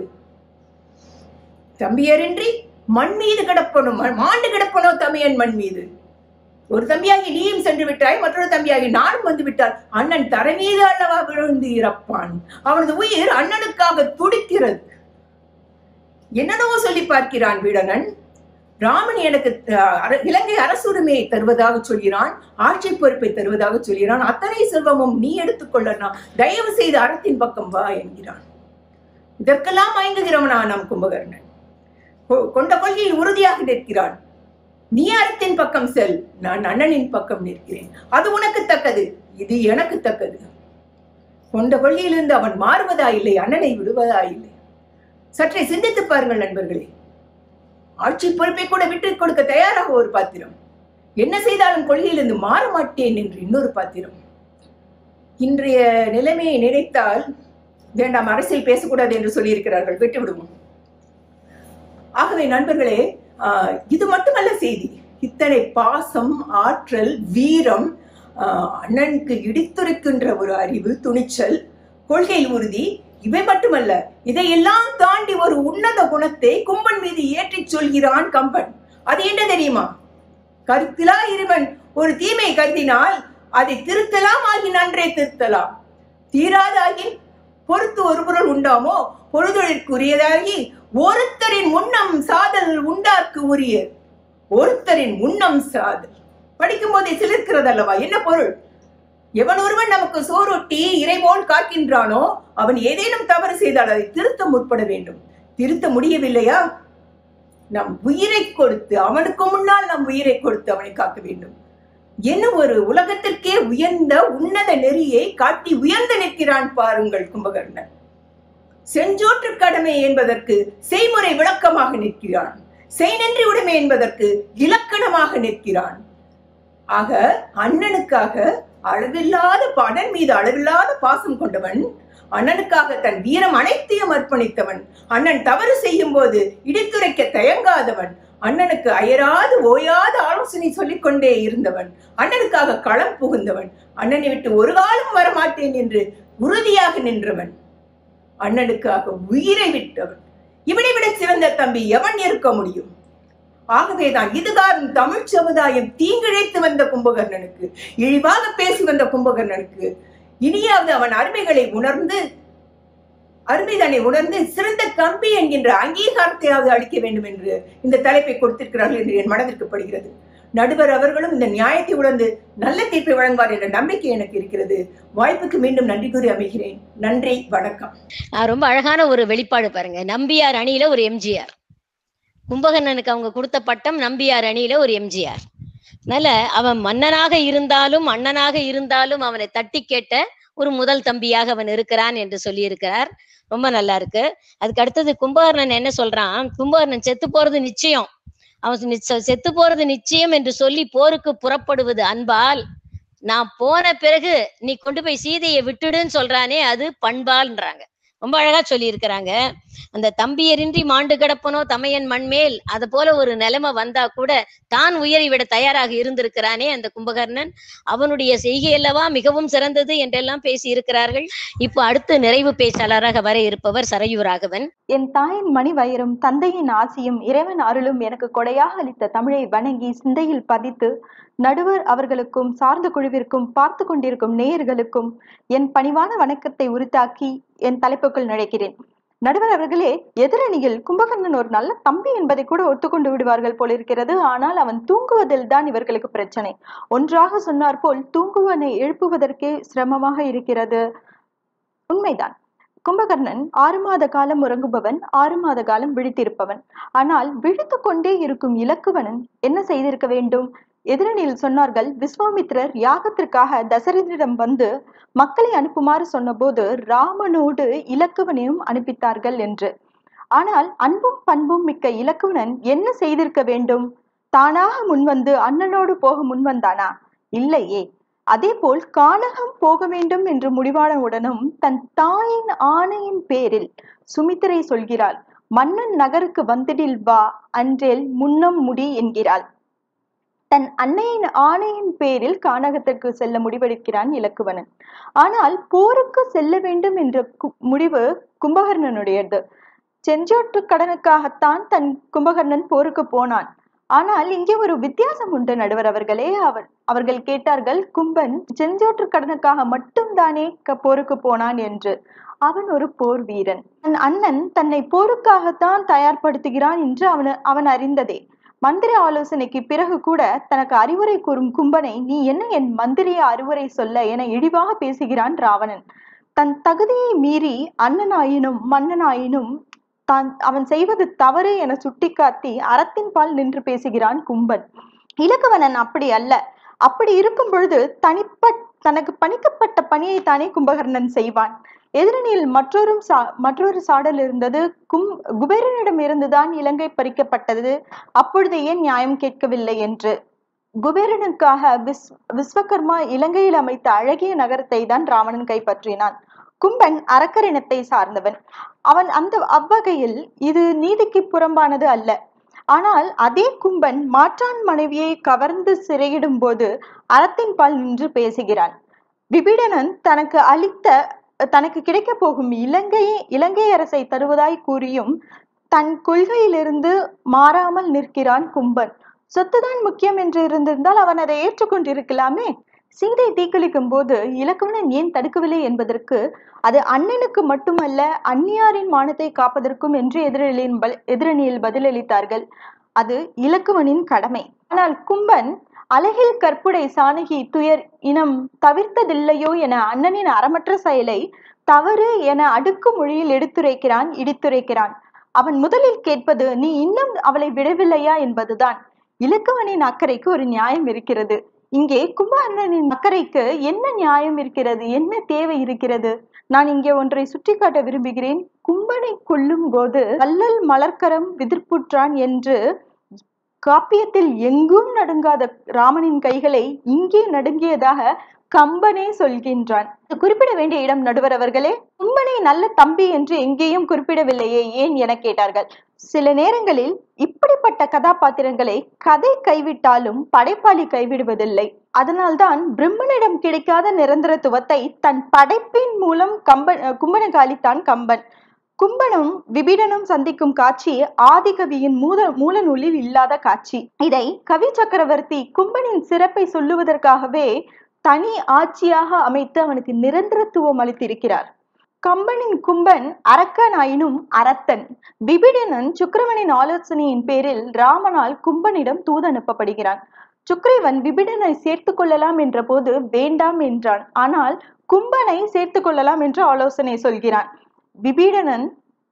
தம்பியரின்றி மண் மீது கிடப்பனும் மாண்டு கிடப்பனோ தமையன் மண் மீது ஒரு தம்பியாகி நீயும் சென்று விட்டாய் மற்றொரு தம்பியாகி நானும் வந்து விட்டால் அண்ணன் தர மீது அல்லவா விழுந்து இறப்பான் அவனது உயிர் அண்ணனுக்காக துடிக்கிறது என்னென்னவோ சொல்லி பார்க்கிறான் வீடனன் ராமன் எனக்கு அஹ், அர- இலங்கை அரசுரிமையை தருவதாக சொல்கிறான் ஆட்சி பொறுப்பை தருவதாக சொல்கிறான் அத்தனை செல்வமும் நீ எடுத்துக்கொள்ளலாம் தயவு செய்து அறத்தின் பக்கம் வா என்கிறான் இதற்கெல்லாம் மயங்குகிறவனா நம் கும்பகர்ணன் கொ- கொண்ட கொள்கையில் உறுதியாக நிற்கிறான் நீ அறத்தின் பக்கம் செல் நான் அண்ணனின் பக்கம் நிற்கிறேன் அது உனக்கு தக்கது இது எனக்கு தக்கது கொண்ட கொள்கையிலிருந்து அவன் மாறுவதா இல்லை அண்ணனை விடுவதா இல்லை சற்றே சிந்தித்து பாருங்கள் நண்பர்களே ஆட்சி பொறுப்பை கூட விட்டு கொடுக்க தயாராக ஒரு பாத்திரம் என்ன செய்தாலும் கொள்கையிலிருந்து மாற மாட்டேன் என்று இன்னொரு பாத்திரம் இன்றைய நிலைமையை நினைத்தால் வேண்டாம் அரசியல் பேசக்கூடாது என்று சொல்லியிருக்கிறார்கள் விட்டு விடுவோம் ஆகவே நண்பர்களே ஆஹ், இது மட்டுமல்ல செய்தி இத்தனை பாசம் ஆற்றல் வீரம் ஆஹ், அண்ணனுக்கு இடித்துரைக்கின்ற ஒரு அறிவு துணிச்சல் கொள்கையில் உறுதி இவை மட்டுமல்ல இதையெல்லாம் தாண்டி ஒரு உன்னத குணத்தை கும்பன் மீது ஏற்றிச் சொல்கிறான் கம்பன் அது என்ன தெரியுமா கருத்திலா இருவன் ஒரு தீமை கருதினால் அதை திருத்தலாம் ஆகி நன்றே திருத்தலாம் தீராதாகின் பொறுத்து ஒரு பொருள் உண்டாமோ பொழுதொழிற்குரியதாகி ஒருத்தரின் முன்னம் சாதல் உண்டாக்கு உரிய ஒருத்தரின் முன்னம் சாதல் படிக்கும் போதே சிலிர்க்கிறது அல்லவா என்ன பொருள் எவன் ஒருவன் நமக்கு சோறொட்டி இறைபோல் காக்கின்றானோ அவன் ஏதேனும் தவறு செய்தால் அதை திருத்த முற்பட வேண்டும் திருத்த முடியவில்லையா நம் உயிரை கொடுத்து அவனுக்கு முன்னால் நம் உயிரை கொடுத்து அவனை காக்க வேண்டும் என்ன ஒரு உலகத்திற்கே உயர்ந்த உன்னத நெறியை காட்டி உயர்ந்து நிற்கிறான் பாருங்கள் கும்பகர்ணன் செஞ்சோற்று கடமை என்பதற்கு செய்முறை விளக்கமாக நிற்கிறான் செய்நன்றி உடைமை என்பதற்கு இலக்கணமாக நிற்கிறான் ஆக அண்ணனுக்காக அளவில்லாத பணன் மீது அளவில்லாத பாசம் கொண்டவன் அண்ணனுக்காக தன் வீரம் அனைத்தையும் அர்ப்பணித்தவன் அண்ணன் தவறு செய்யும் போது இடித்துரைக்க தயங்காதவன் அண்ணனுக்கு அயராது ஓயாத ஆலோசனை சொல்லிக் கொண்டே இருந்தவன் அண்ணனுக்காக களம் புகுந்தவன் அண்ணனை விட்டு ஒரு காலம் வரமாட்டேன் என்று உறுதியாக நின்றவன் அண்ணனுக்காக உயிரை விட்டவன் இவனை விட சிறந்த தம்பி எவன் இருக்க முடியும் ஆகவேதான் இதுகாரும் தமிழ் சமுதாயம் தீங்கிழைத்து வந்த கும்பகர்ணனுக்கு இழிவாக பேசி வந்த கும்பகர்ணனுக்கு இனியாவது அவன் அருமைகளை உணர்ந்து அருமைதனை உணர்ந்து சிறந்த தம்பி என்கின்ற அங்கீகாரத்தையாவது அளிக்க வேண்டும் என்று இந்த தலைப்பை கொடுத்திருக்கிறார்கள் என்று என் மனதிற்கு படுகிறது நடுவர் அவர்களும் இந்த நியாயத்தை உணர்ந்து நல்ல தீர்ப்பை வழங்குவார் என்ற நம்பிக்கை எனக்கு இருக்கிறது வாய்ப்புக்கு மீண்டும் நன்றி கூறி அமைகிறேன் நன்றி வணக்கம் ஆஹ் ரொம்ப அழகான ஒரு வெளிப்பாடு பாருங்க நம்பியார் அணியில ஒரு எம்ஜிஆர் கும்பகர்ணனுக்கு அவங்க கொடுத்த பட்டம் நம்பியார் அணியில ஒரு எம்ஜிஆர் அதனால அவன் மன்னனாக இருந்தாலும் அண்ணனாக இருந்தாலும் அவனை தட்டி கேட்ட ஒரு முதல் தம்பியாக அவன் இருக்கிறான் என்று சொல்லியிருக்கிறார் ரொம்ப நல்லா இருக்கு அதுக்கு அடுத்தது கும்பகர்ணன் என்ன சொல்றான் கும்பகர்ணன் செத்து போறது நிச்சயம் அவன் நிச்ச- செத்து போறது நிச்சயம் என்று சொல்லி போருக்கு புறப்படுவது அன்பால் நான் போன பிறகு நீ கொண்டு போய் சீதையை விட்டுடுன்னு சொல்றானே அது பண்பால்ன்றாங்க ரொம்ப அழகா சொல்லி இருக்கிறாங்க அந்த தம்பியரின்றி மாண்டு கிடப்பனோ தமையன் மண்மேல் அது போல ஒரு நிலைமை வந்தா கூட தான் உயிரை விட தயாராக இருந்திருக்கிறானே அந்த கும்பகர்ணன் அவனுடைய செய்கை அல்லவா மிகவும் சிறந்தது என்றெல்லாம் பேசி இருக்கிறார்கள் இப்போ அடுத்து நிறைவு பேச்சாளராக வர இருப்பவர் சரையு ராகவன் என் தாயின் மணி வயிறும் தந்தையின் ஆசியும் இறைவன் அருளும் எனக்கு கொடையாக அளித்த தமிழை வணங்கி சிந்தையில் பதித்து நடுவர் அவர்களுக்கும் சார்ந்த குழுவிற்கும் பார்த்து கொண்டிருக்கும் நேயர்களுக்கும் என் பணிவான வணக்கத்தை உரித்தாக்கி என் தலைப்புக்குள் நுழைக்கிறேன் நடுவர் அவர்களே எதிரணியில் கும்பகர்ணன் ஒரு நல்ல தம்பி என்பதை கூட ஒத்துக்கொண்டு விடுவார்கள் போல் இருக்கிறது ஆனால் அவன் தூங்குவதில் தான் இவர்களுக்கு பிரச்சனை ஒன்றாக சொன்னார் போல் தூங்குவனை எழுப்புவதற்கே சிரமமாக இருக்கிறது உண்மைதான் கும்பகர்ணன் ஆறு மாத காலம் உறங்குபவன் ஆறு மாத காலம் விழித்திருப்பவன் ஆனால் விழித்து கொண்டே இருக்கும் இலக்குவனன் என்ன செய்திருக்க வேண்டும் எதிரணியில் சொன்னார்கள் விஸ்வாமித்திரர் யாகத்திற்காக தசரதரிடம் வந்து மக்களை அனுப்புமாறு சொன்னபோது ராமனோடு இலக்குவனையும் அனுப்பித்தார்கள் என்று ஆனால் அன்பும் பண்பும் மிக்க இலக்குவனன் என்ன செய்திருக்க வேண்டும் தானாக முன்வந்து அண்ணனோடு போக முன்வந்தானா இல்லையே அதேபோல் கானகம் போக வேண்டும் என்று முடிவானவுடனும் தன் தாயின் ஆணையின் பேரில் சுமித்திரை சொல்கிறாள் மன்னன் நகருக்கு வந்திடில் வா அன்றேல் முன்னம் முடி என்கிறாள் தன் அன்னையின் ஆணையின் பேரில் கானகத்திற்கு செல்ல முடிவெடுக்கிறான் இலக்குவனன் ஆனால் போருக்கு செல்ல வேண்டும் என்ற கு- முடிவு கும்பகர்ணனுடையது செஞ்சோற்று கடனுக்காகத்தான் தன் கும்பகர்ணன் போருக்கு போனான் ஆனால் இங்கே ஒரு வித்தியாசம் உண்டு நடுவர் அவர்களே அவர் அவர்கள் கேட்டார்கள் கும்பன் செஞ்சோற்று கடனுக்காக மட்டும்தானே க- போருக்கு போனான் என்று அவன் ஒரு போர் வீரன் தன் அண்ணன் தன்னை போருக்காகத்தான் தயார்படுத்துகிறான் என்று அவன் அவன் அறிந்ததே மந்திர ஆலோசனைக்கு பிறகு கூட தனக்கு அறிவுரை கூறும் கும்பனை நீ என்ன என் மந்திரிய அறிவுரை சொல்ல என இழிவாக பேசுகிறான் ராவணன் தன் தகுதியை மீறி அண்ணனாயினும் மன்னனாயினும் தான் அவன் செய்வது தவறு என சுட்டிக்காட்டி அறத்தின் பால் நின்று பேசுகிறான் கும்பன் இலக்குவனன் அப்படி அல்ல அப்படி இருக்கும் பொழுது தனிப்பட் தனக்கு பணிக்கப்பட்ட பணியை தானே கும்பகர்ணன் செய்வான் எதிரணியில் மற்றொரு சா மற்றொரு சாடல் இருந்தது கும் குபேரனிடம் இருந்துதான் இலங்கை பறிக்கப்பட்டது அப்பொழுது ஏன் நியாயம் கேட்கவில்லை என்று குபேரனுக்காக விஸ் விஸ்வகர்மா இலங்கையில் அமைத்த அழகிய நகரத்தை தான் ராவணன் கைப்பற்றினான் கும்பன் அரக்கரினத்தை சார்ந்தவன் அவன் அந்த அவ்வகையில் இது நீதிக்கு புறம்பானது அல்ல ஆனால் அதே கும்பன் மாற்றான் மனைவியை கவர்ந்து சிறையிடும் போது அறத்தின் பால் நின்று பேசுகிறான் விபீடனன் தனக்கு அளித்த தனக்கு கிடைக்க போகும் இலங்கையை இலங்கை அரசை தருவதாய் கூறியும் தன் கொள்கையிலிருந்து மாறாமல் நிற்கிறான் கும்பன் சொத்துதான் முக்கியம் என்று இருந்திருந்தால் அவன் அதை ஏற்றுக்கொண்டிருக்கலாமே சீதை தீக்குளிக்கும் போது இலக்குவனன் ஏன் தடுக்கவில்லை என்பதற்கு அது அண்ணனுக்கு மட்டுமல்ல அந்நியாரின் மானத்தை காப்பதற்கும் என்று எதிரணியின் பல் எதிரணியில் பதிலளித்தார்கள் அது இலக்குவனின் கடமை ஆனால் கும்பன் அழகில் கற்புடை சானகி துயர் இனம் தவிர்த்ததில்லையோ என அண்ணனின் அறமற்ற செயலை தவறு என அடுக்கு மொழியில் எடுத்துரைக்கிறான் இடித்துரைக்கிறான் அவன் முதலில் கேட்பது நீ இன்னும் அவளை விடவில்லையா என்பதுதான் இலக்குவனின் அக்கறைக்கு ஒரு நியாயம் இருக்கிறது இங்கே கும்பகர்ணனின் அக்கறைக்கு என்ன நியாயம் இருக்கிறது என்ன தேவை இருக்கிறது நான் இங்கே ஒன்றை சுட்டிக்காட்ட விரும்புகிறேன் கும்பனை கொல்லும் போது கல்லல் மலர்க்கரம் விதிர்ப்புற்றான் என்று காப்பியத்தில் எங்கும் நடுங்காத ராமனின் கைகளை இங்கே நடுங்கியதாக கம்பனே சொல்கின்றான் இது குறிப்பிட வேண்டிய இடம் நடுவர் அவர்களே கும்பனை நல்ல தம்பி என்று எங்கேயும் குறிப்பிடவில்லையே ஏன் என கேட்டார்கள் சில நேரங்களில் இப்படிப்பட்ட கதாபாத்திரங்களை கதை கைவிட்டாலும் படைப்பாளி கைவிடுவதில்லை அதனால்தான் பிரம்மனிடம் கிடைக்காத நிரந்தரத்துவத்தை தன் படைப்பின் மூலம் கம்பன் கும்பனுக்கு அளித்தான் கம்பன் கும்பனும் விபீடனும் சந்திக்கும் காட்சி ஆதிகவியின் மூல மூல நூலில் இல்லாத காட்சி இதை கவி சக்கரவர்த்தி கும்பனின் சிறப்பை சொல்லுவதற்காகவே தனி ஆட்சியாக அமைத்து அவனுக்கு நிரந்தரத்துவம் அளித்திருக்கிறார் கம்பனின் கும்பன் அரக்கனாயினும் அரத்தன் விபிடனன் சுக்கிரவனின் ஆலோசனையின் பேரில் ராமனால் கும்பனிடம் தூது அனுப்பப்படுகிறான் சுக்ரீவன் விபிடனை சேர்த்து கொள்ளலாம் என்ற போது வேண்டாம் என்றான் ஆனால் கும்பனை சேர்த்து கொள்ளலாம் என்று ஆலோசனை சொல்கிறான் விபீடனன்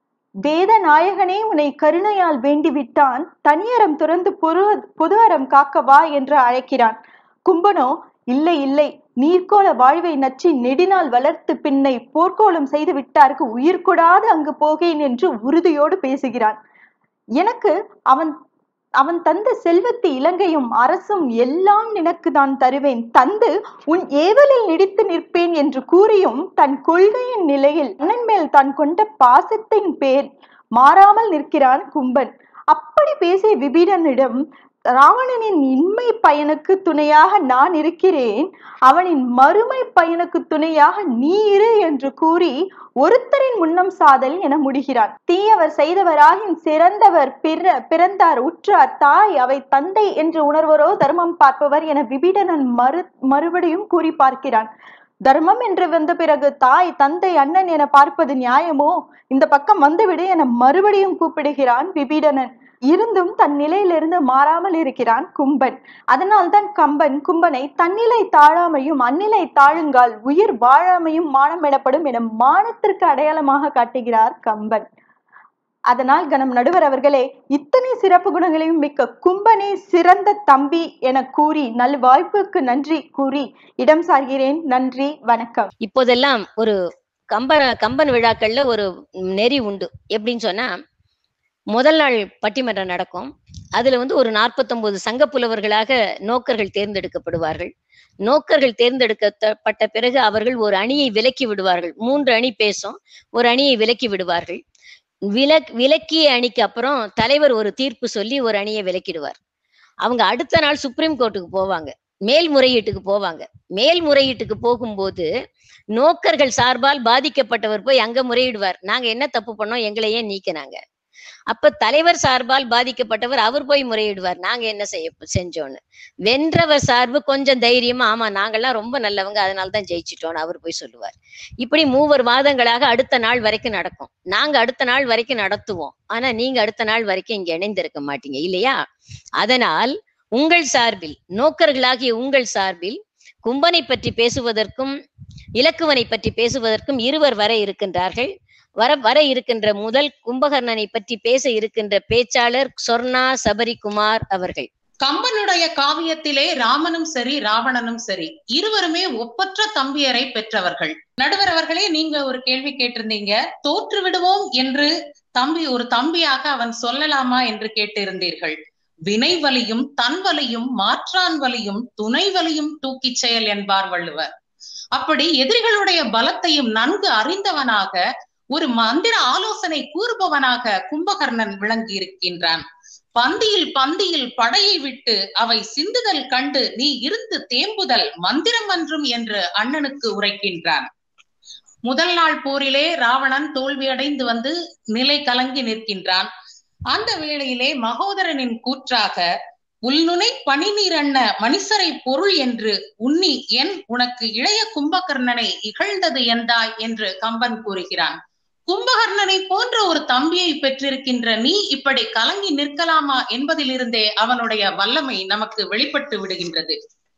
வேத நாயகனே உன்னை கருணையால் வேண்டிவிட்டான் தனியறம் துறந்து பொரு பொது அறம் காக்க வா என்று அழைக்கிறான் கும்பனோ இல்லை இல்லை நீர்க்கோள வாழ்வை நச்சி நெடினால் வளர்த்து பின்னை போர்க்கோலம் செய்து விட்டார்க்கு உயிர் கொடாது அங்கு போகேன் என்று உறுதியோடு பேசுகிறான் எனக்கு அவன் அவன் தந்த செல்வத்து இலங்கையும் அரசும் எல்லாம் நினக்கு நான் தருவேன் தந்து உன் ஏவலில் நிடித்து நிற்பேன் என்று கூறியும் தன் கொள்கையின் நிலையில் அண்ணன் மேல் தான் கொண்ட பாசத்தின் பேர் மாறாமல் நிற்கிறான் கும்பன் அப்படி பேசிய விபீடனிடம் ராவணனின் இன்மை பயனுக்கு துணையாக நான் இருக்கிறேன் அவனின் மறுமை பயனுக்கு துணையாக நீ இரு என்று கூறி ஒருத்தரின் முன்னம் சாதல் என முடிகிறான் தீயவர் செய்தவராகின் சிறந்தவர் பிற பிறந்தார் உற்றார் தாய் அவை தந்தை என்று உணர்வரோ தர்மம் பார்ப்பவர் என விபீடனன் மறு மறுபடியும் கூறி பார்க்கிறான் தர்மம் என்று வந்த பிறகு தாய் தந்தை அண்ணன் என பார்ப்பது நியாயமோ இந்த பக்கம் வந்துவிடு என மறுபடியும் கூப்பிடுகிறான் விபீடனன் இருந்தும் தன் நிலையிலிருந்து மாறாமல் இருக்கிறான் கும்பன் அதனால்தான் கம்பன் கும்பனை தன்னிலை தாழாமையும் அந்நிலை தாழுங்கால் உயிர் வாழாமையும் மானம் எனப்படும் என மானத்திற்கு அடையாளமாக காட்டுகிறார் கம்பன் அதனால் கணம் நடுவர் அவர்களே இத்தனை சிறப்பு குணங்களையும் மிக்க கும்பனே சிறந்த தம்பி என கூறி நல் வாய்ப்புக்கு நன்றி கூறி இடம் சார்கிறேன் நன்றி வணக்கம் இப்போதெல்லாம் ஒரு கம்பன் கம்பன் விழாக்கள்ல ஒரு நெறி உண்டு எப்படின்னு சொன்னா முதல் நாள் பட்டிமன்றம் நடக்கும் அதுல வந்து ஒரு நாற்பத்தொன்பது சங்க புலவர்களாக நோக்கர்கள் தேர்ந்தெடுக்கப்படுவார்கள் நோக்கர்கள் தேர்ந்தெடுக்கப்பட்ட பிறகு அவர்கள் ஒரு அணியை விலக்கி விடுவார்கள் மூன்று அணி பேசும் ஒரு அணியை விலக்கி விடுவார்கள் விலக் விலக்கிய அணிக்கு அப்புறம் தலைவர் ஒரு தீர்ப்பு சொல்லி ஒரு அணியை விலக்கிடுவார் அவங்க அடுத்த நாள் சுப்ரீம் கோர்ட்டுக்கு போவாங்க மேல்முறையீட்டுக்கு போவாங்க மேல்முறையீட்டுக்கு போகும்போது நோக்கர்கள் சார்பால் பாதிக்கப்பட்டவர் போய் அங்க முறையிடுவார் நாங்க என்ன தப்பு பண்ணோம் எங்களை ஏன் நீக்கினாங்க அப்ப தலைவர் சார்பால் பாதிக்கப்பட்டவர் அவர் போய் முறையிடுவார் நாங்க என்ன செய்ய செஞ்சோன்னு வென்றவர் சார்பு கொஞ்சம் தைரியமா ஆமா நாங்கெல்லாம் ரொம்ப நல்லவங்க அதனால தான் ஜெயிச்சிட்டோம்னு அவர் போய் சொல்லுவார் இப்படி மூவர் வாதங்களாக அடுத்த நாள் வரைக்கும் நடக்கும் நாங்க அடுத்த நாள் வரைக்கும் நடத்துவோம் ஆனா நீங்க அடுத்த நாள் வரைக்கும் இங்க இணைந்திருக்க மாட்டீங்க இல்லையா அதனால் உங்கள் சார்பில் நோக்கர்களாகிய உங்கள் சார்பில் கும்பனை பற்றி பேசுவதற்கும் இலக்குவனை பற்றி பேசுவதற்கும் இருவர் வர இருக்கின்றார்கள் வர வர இருக்கின்ற முதல் கும்பகர்ணனை பற்றி பேச இருக்கின்ற பேச்சாளர் சொர்ணா சபரிகுமார் அவர்கள் கம்பனுடைய காவியத்திலே ராமனும் சரி ராவணனும் சரி இருவருமே ஒப்பற்ற தம்பியரை பெற்றவர்கள் நடுவர் அவர்களே நீங்க ஒரு கேள்வி கேட்டிருந்தீங்க தோற்று விடுவோம் என்று தம்பி ஒரு தம்பியாக அவன் சொல்லலாமா என்று கேட்டிருந்தீர்கள் வினை வலியும் தன் வலியும் மாற்றான் வலியும் துணை வலியும் தூக்கிச் செயல் என்பார் வள்ளுவர் அப்படி எதிரிகளுடைய பலத்தையும் நன்கு அறிந்தவனாக ஒரு மந்திர ஆலோசனை கூறுபவனாக கும்பகர்ணன் விளங்கி இருக்கின்றான் பந்தியில் பந்தியில் படையை விட்டு அவை சிந்துதல் கண்டு நீ இருந்து தேம்புதல் மந்திரம் அன்றும் என்று அண்ணனுக்கு உரைக்கின்றான் முதல் நாள் போரிலே ராவணன் தோல்வியடைந்து வந்து நிலை கலங்கி நிற்கின்றான் அந்த வேளையிலே மகோதரனின் கூற்றாக உள்நுனை பனிநீர் அண்ண மணிசரை பொருள் என்று உன்னி என் உனக்கு இளைய கும்பகர்ணனை இகழ்ந்தது எந்தாய் என்று கம்பன் கூறுகிறான் கும்பகர்ணனை போன்ற ஒரு தம்பியை பெற்றிருக்கின்ற நீ இப்படி கலங்கி நிற்கலாமா என்பதிலிருந்தே அவனுடைய வல்லமை நமக்கு வெளிப்பட்டு விடுகின்றது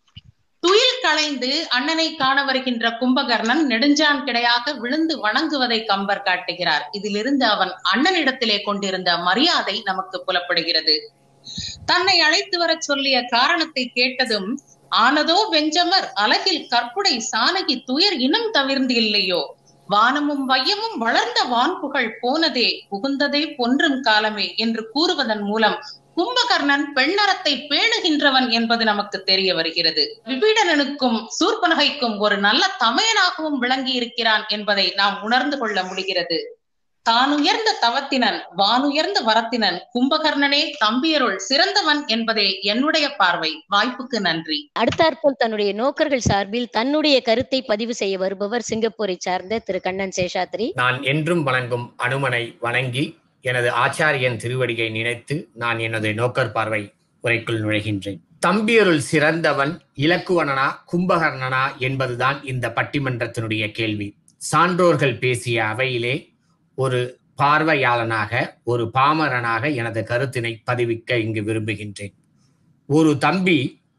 துயில் களைந்து அண்ணனை காண வருகின்ற கும்பகர்ணன் நெடுஞ்சான் கிடையாக விழுந்து வணங்குவதை கம்பர் காட்டுகிறார் இதிலிருந்து அவன் அண்ணனிடத்திலே கொண்டிருந்த மரியாதை நமக்கு புலப்படுகிறது தன்னை அழைத்து வரச் சொல்லிய காரணத்தை கேட்டதும் ஆனதோ வெஞ்சமர் அலகில் கற்புடை சானகி துயர் இனம் தவிர்ந்து இல்லையோ வானமும் வையமும் வளர்ந்த வான்புகழ் போனதே புகுந்ததே பொன்றும் காலமே என்று கூறுவதன் மூலம் கும்பகர்ணன் பெண்ணறத்தை பேணுகின்றவன் என்பது நமக்கு தெரிய வருகிறது விபீடனனுக்கும் சூர்பனகைக்கும் ஒரு நல்ல தமையனாகவும் விளங்கி இருக்கிறான் என்பதை நாம் உணர்ந்து கொள்ள முடிகிறது தானுயர்ந்த தவத்தினன் வானுயர்ந்த வரத்தினன் கும்பகர்ணனே தம்பியருள் சிறந்தவன் என்பதே என்னுடைய பார்வை வாய்ப்புக்கு நன்றி அடுத்தாற்போல் தன்னுடைய நோக்கர்கள் சார்பில் தன்னுடைய கருத்தை பதிவு செய்ய வருபவர் சிங்கப்பூரை சார்ந்த திரு கண்ணன் சேஷாத்ரி நான் என்றும் வணங்கும் அனுமனை வணங்கி எனது ஆச்சாரியன் திருவடியை நினைத்து நான் எனது நோக்கர் பார்வை உரைக்குள் நுழைகின்றேன் தம்பியருள் சிறந்தவன் இலக்குவனனா கும்பகர்ணனா என்பதுதான் இந்த பட்டிமன்றத்தினுடைய கேள்வி சான்றோர்கள் பேசிய அவையிலே ஒரு பார்வையாளனாக ஒரு பாமரனாக எனது கருத்தினை பதிவிக்க இங்கு விரும்புகின்றேன் ஒரு தம்பி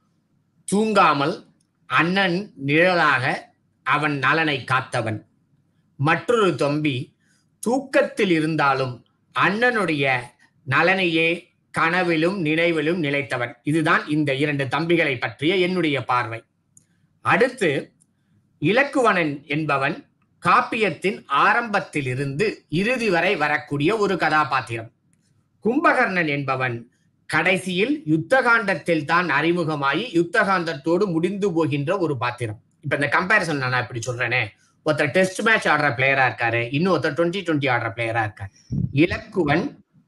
தூங்காமல் அண்ணன் நிழலாக அவன் நலனை காத்தவன் மற்றொரு தம்பி தூக்கத்தில் இருந்தாலும் அண்ணனுடைய நலனையே கனவிலும் நினைவிலும் நிலைத்தவன் இதுதான் இந்த இரண்டு தம்பிகளை பற்றிய என்னுடைய பார்வை அடுத்து இலக்குவனன் என்பவன் காப்பியத்தின் ஆரம்பத்திலிருந்து இறுதி வரை வரக்கூடிய ஒரு கதாபாத்திரம் கும்பகர்ணன் என்பவன் கடைசியில் யுத்தகாண்டத்தில் தான் அறிமுகமாகி யுத்தகாண்டத்தோடு முடிந்து போகின்ற ஒரு பாத்திரம் இப்ப இந்த கம்பேரிசன் நான் இப்படி சொல்றேனே ஒருத்தர் டெஸ்ட் மேட்ச் ஆடுற பிளேயரா இருக்காரு இன்னொருத்தர் டுவெண்ட்டி டுவெண்ட்டி ஆடுற பிளேயரா இருக்காரு இலக்குவன்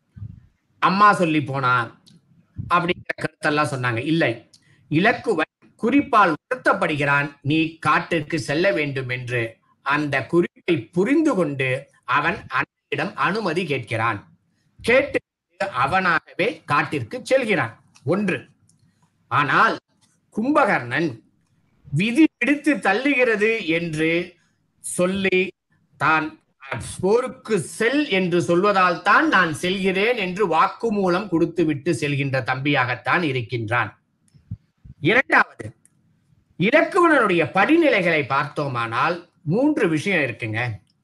அம்மா சொல்லி போனா அப்படிங்கிற கருத்தெல்லாம் சொன்னாங்க இல்லை இலக்குவன் குறிப்பால் வருத்தப்படுகிறான் நீ காட்டிற்கு செல்ல வேண்டும் என்று அந்த குறிப்பை புரிந்து கொண்டு அவன் அண்ணனிடம் அனுமதி கேட்கிறான் கேட்டு அவனாகவே காட்டிற்கு செல்கிறான் ஒன்று ஆனால் கும்பகர்ணன் விதி பிடித்து தள்ளுகிறது என்று சொல்லி தான் போருக்கு செல் என்று சொல்வதால் தான் நான் செல்கிறேன் என்று வாக்குமூலம் கொடுத்து விட்டு செல்கின்ற தம்பியாகத்தான் இருக்கின்றான் இரண்டாவது இலக்குவனுடைய படிநிலைகளை பார்த்தோமானால் மூன்று விஷயம் இருக்குங்க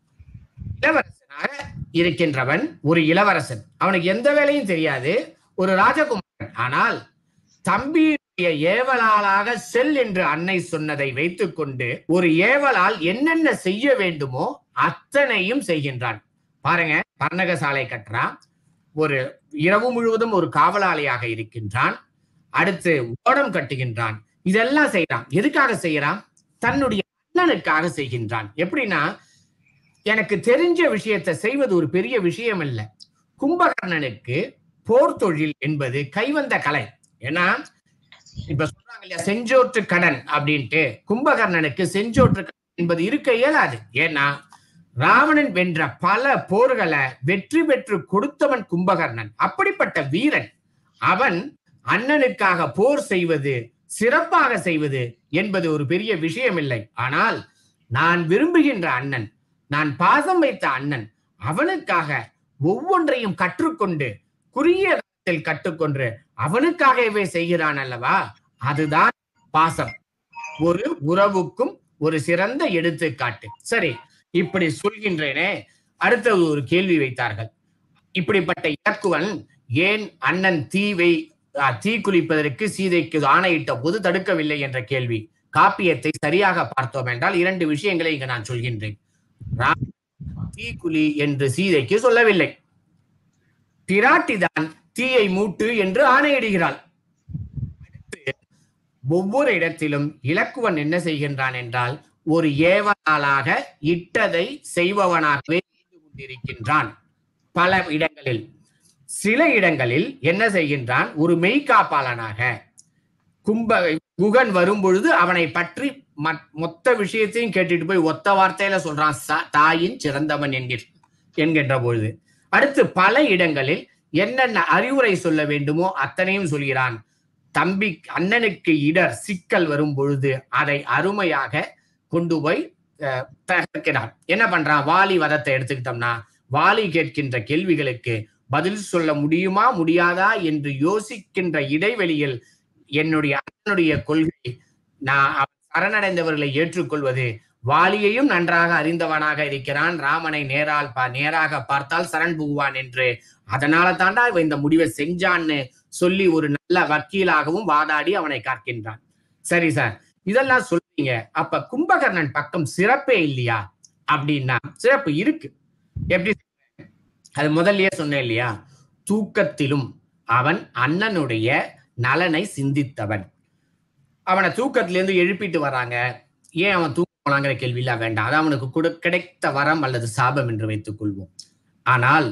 இளவரசனாக இருக்கின்றவன் ஒரு இளவரசன் அவனுக்கு எந்த வேலையும் தெரியாது ஒரு ராஜகுமாரன் ஆனால் தம்பியுடைய ஏவலாளாக செல் என்று அன்னை சொன்னதை வைத்துக்கொண்டு ஒரு ஏவலால் என்னென்ன செய்ய வேண்டுமோ அத்தனையும் செய்கின்றான் பாருங்க பர்ணகசாலை கட்டுறான் ஒரு இரவு முழுவதும் ஒரு காவலாளியாக இருக்கின்றான் அடுத்து ஓடம் கட்டுகின்றான் இதெல்லாம் செய்யறான் எதுக்காக செய்யறான் தன்னுடைய அண்ணனுக்காக செய்கின்றான் எப்படின்னா எனக்கு தெரிஞ்ச விஷயத்தை செய்வது ஒரு பெரிய விஷயம் அல்ல கும்பகர்ணனுக்கு போர் தொழில் என்பது கைவந்த கலை ஏன்னா இப்ப சொல்றாங்க இல்லையா செஞ்சோற்று கடன் அப்படின்ட்டு கும்பகர்ணனுக்கு செஞ்சோற்று கடன் என்பது இருக்க இயலாது ஏன்னா ராவணன் வென்ற பல போர்களை வெற்றி பெற்று கொடுத்தவன் கும்பகர்ணன் அப்படிப்பட்ட வீரன் அவன் அண்ணனுக்காக போர் செய்வது சிறப்பாக செய்வது என்பது ஒரு பெரிய விஷயம் இல்லை ஆனால் நான் விரும்புகின்ற அண்ணன் நான் பாசம் வைத்த அண்ணன் அவனுக்காக ஒவ்வொன்றையும் கற்றுக்கொண்டு குறுகிய காலத்தில் கற்றுக்கொண்டு அவனுக்காகவே செய்கிறான் அல்லவா அதுதான் பாசம் ஒரு உறவுக்கும் ஒரு சிறந்த எடுத்துக்காட்டு சரி இப்படி சொல்கின்றேனே அடுத்த ஒரு கேள்வி வைத்தார்கள் இப்படிப்பட்ட இலக்குவன் ஏன் அண்ணன் தீவை அஹ், தீ குளிப்பதற்கு சீதைக்கு ஆணையிட்ட போது தடுக்கவில்லை என்ற கேள்வி காப்பியத்தை சரியாக பார்த்தோம் என்றால் இரண்டு விஷயங்களை இங்கு நான் சொல்கின்றேன் ராமன் தீக்குழி என்று சீதைக்கு சொல்லவில்லை பிராட்டிதான் தீயை மூட்டு என்று ஆணையிடுகிறாள் அடுத்து ஒவ்வொரு இடத்திலும் இலக்குவன் என்ன செய்கின்றான் என்றால் ஒரு ஏவலாளாக இட்டதை செய்பவனாகவே இருந்து கொண்டிருக்கின்றான் பல இடங்களில் சில இடங்களில் என்ன செய்கின்றான் ஒரு மெய்காப்பாளனாக கும்ப குகன் வரும் பொழுது அவனை பற்றி மத்- மொத்த விஷயத்தையும் கேட்டுட்டு போய் ஒத்த வார்த்தையில சொல்றான் "ச- தாயின் சிறந்தவன் என்கிற என்கின்ற பொழுது அடுத்து பல இடங்களில் என்னென்ன அறிவுரை சொல்ல வேண்டுமோ அத்தனையும் சொல்கிறான் தம்பி அண்ணனுக்கு இடர் சிக்கல் வரும் பொழுது அதை அருமையாக கொண்டு போய் அஹ், தகர்க்கிறான் என்ன பண்றான் வாலி வதத்தை எடுத்துக்கிட்டோம்னா வாலி கேட்கின்ற கேள்விகளுக்கு பதில் சொல்ல முடியுமா முடியாதா என்று யோசிக்கின்ற இடைவெளியில் என்னுடைய அண்ணனுடைய கொள்கை நான் அவன் சரணடைந்தவர்களை ஏற்றுக்கொள்வது வாலியையும் நன்றாக அறிந்தவனாக இருக்கிறான் ராமனை நேரால் பா நேராக பார்த்தால் சரண் புகுவான் என்று அதனால தாண்டா இவன் இந்த முடிவை செஞ்சான்னு சொல்லி ஒரு நல்ல வக்கீலாகவும் வாதாடி அவனை காக்கின்றான் சரி சார் இதெல்லாம் சொல்றீங்க அப்ப கும்பகர்ணன் பக்கம் சிறப்பே இல்லையா அப்படின்னா சிறப்பு இருக்கு எப்படி சொல்றேன்? அது முதல்லயே சொன்னேன் இல்லையா தூக்கத்திலும் அவன் அண்ணனுடைய நலனை சிந்தித்தவன் அவனை தூக்கத்திலிருந்து எழுப்பிட்டு வராங்க ஏன் அவன் தூக்க போனாங்கிற கேள்வியில வேண்டாம் அது அவனுக்கு கொடு கிடைத்த வரம் அல்லது சாபம் என்று வைத்துக் கொள்வோம் ஆனால்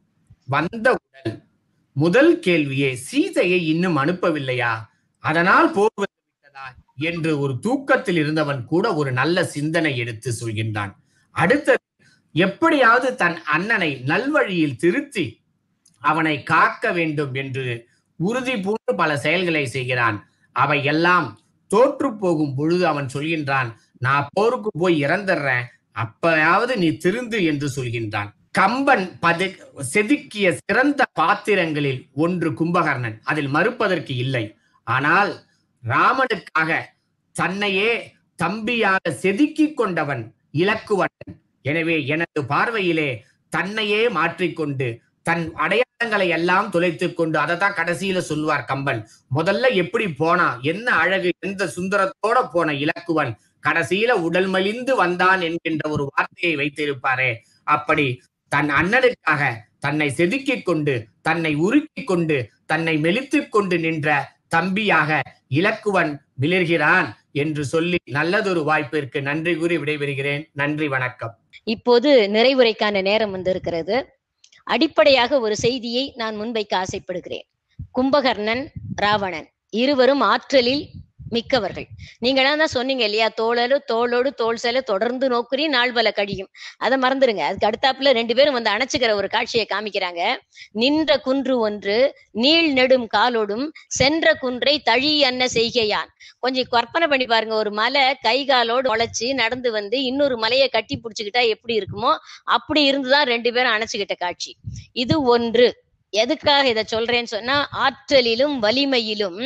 வந்தவுடன் முதல் கேள்வியே சீதையை இன்னும் அனுப்பவில்லையா அதனால் போவது விட்டதா என்று ஒரு தூக்கத்தில் இருந்தவன் கூட ஒரு நல்ல சிந்தனை எடுத்து சொல்கின்றான் அடுத்தது எப்படியாவது தன் அண்ணனை நல்வழியில் திருத்தி அவனை காக்க வேண்டும் என்று உறுதி பூண்டு பல செயல்களை செய்கிறான் அவை எல்லாம் தோற்று போகும் பொழுது அவன் சொல்கின்றான் நான் போருக்கு போய் இறந்துடுறேன் அப்பயாவது நீ திருந்து என்று சொல்கின்றான் கம்பன் பது செதுக்கிய சிறந்த பாத்திரங்களில் ஒன்று கும்பகர்ணன் அதில் மறுப்பதற்கு இல்லை ஆனால் ராமனுக்காக தன்னையே தம்பியாக செதுக்கிக் கொண்டவன் இலக்குவன் எனவே எனது பார்வையிலே தன்னையே மாற்றிக்கொண்டு தன் அடையாளங்களை எல்லாம் தொலைத்துக் கொண்டு அதை தான் கடைசியில சொல்லுவார் கம்பன் முதல்ல எப்படி போனா என்ன அழகு எந்த சுந்தரத்தோட போன இலக்குவன் கடைசியில உடல் மலிந்து வந்தான் என்கின்ற ஒரு வார்த்தையை வைத்திருப்பாரே அப்படி தன் அண்ணனுக்காக தன்னை செதுக்கிக் கொண்டு தன்னை உருக்கிக் கொண்டு தன்னை மெலித்துக் கொண்டு நின்ற தம்பியாக இலக்குவன் விளிர்கிறான் என்று சொல்லி நல்லதொரு வாய்ப்பிற்கு நன்றி கூறி விடைபெறுகிறேன் நன்றி வணக்கம் இப்போது நிறைவுரைக்கான நேரம் வந்திருக்கிறது அடிப்படையாக ஒரு செய்தியை நான் முன்வைக்க ஆசைப்படுகிறேன் கும்பகர்ணன் ராவணன் இருவரும் ஆற்றலில் மிக்கவர்கள் நீங்க தான் சொன்னீங்க இல்லையா தோளோடு தோளோடு தோல் செல தொடர்ந்து நோக்குறி நாள் பல கழியும் அதை மறந்துருங்க அதுக்கு அடுத்தாப்புல ரெண்டு பேரும் வந்து அணைச்சுக்கிற ஒரு காட்சியை காமிக்கிறாங்க நின்ற குன்று ஒன்று நீள் நெடும் காலோடும் சென்ற குன்றை தழி அன்ன செய்கையான் கொஞ்சம் கற்பனை பண்ணி பாருங்க ஒரு மலை கை காலோடு உழைச்சி நடந்து வந்து இன்னொரு மலையை கட்டி பிடிச்சுக்கிட்டா எப்படி இருக்குமோ அப்படி இருந்துதான் ரெண்டு பேரும் அணைச்சுக்கிட்ட காட்சி இது ஒன்று எதுக்காக இதை சொல்றேன்னு சொன்னா ஆற்றலிலும் வலிமையிலும்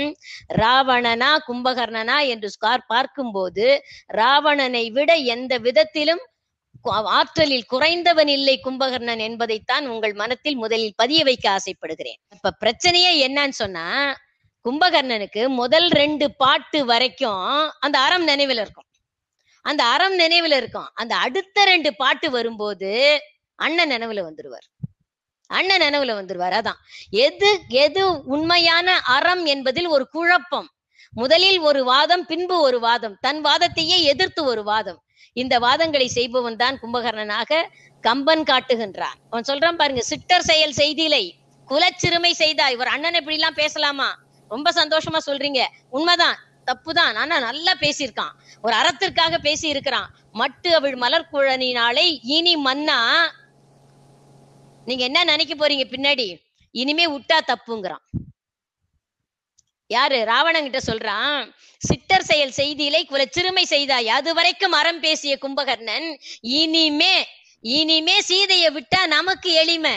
ராவணனா கும்பகர்ணனா என்று ஸ்கார் பார்க்கும்போது ராவணனை விட எந்த விதத்திலும் கு- ஆற்றலில் குறைந்தவன் இல்லை கும்பகர்ணன் என்பதைத்தான் உங்கள் மனத்தில் முதலில் பதிய வைக்க ஆசைப்படுகிறேன் இப்ப பிரச்சனையே என்னன்னு சொன்னா கும்பகர்ணனுக்கு முதல் ரெண்டு பாட்டு வரைக்கும் அந்த அறம் நினைவில் இருக்கும் அந்த அறம் நினைவுல இருக்கும் அந்த அடுத்த ரெண்டு பாட்டு வரும்போது அண்ணன் நினைவுல வந்துருவார் அண்ணன் நினைவுல வந்துருவார் அதான் எது எது உண்மையான அறம் என்பதில் ஒரு குழப்பம் முதலில் ஒரு வாதம் பின்பு ஒரு வாதம் தன் வாதத்தையே எதிர்த்து ஒரு வாதம் இந்த வாதங்களை செய்பவன் தான் கும்பகர்ணனாக கம்பன் காட்டுகின்றான் அவன் சொல்றான் பாருங்க சிட்டர் செயல் செய்திலை குலச்சிறுமை செய்தாய் ஒரு அண்ணன் இப்படி எல்லாம் பேசலாமா ரொம்ப சந்தோஷமா சொல்றீங்க உண்மைதான் தப்புதான் ஆனா நல்லா பேசியிருக்கான் ஒரு அறத்திற்காக பேசி இருக்கிறான் மட்டு அவள் மலர்குழனினாலே இனி மன்னா நீங்க என்ன நினைக்க போறீங்க பின்னாடி இனிமே விட்டா தப்புங்கிறான் யாரு ராவணன் கிட்ட சொல்றான் சித்தர் செயல் செய்தியிலே குல சிறுமை செய்தாய் அது வரைக்கும் அறம் பேசிய கும்பகர்ணன் இனிமே இனிமே சீதையை விட்டா நமக்கு எளிமை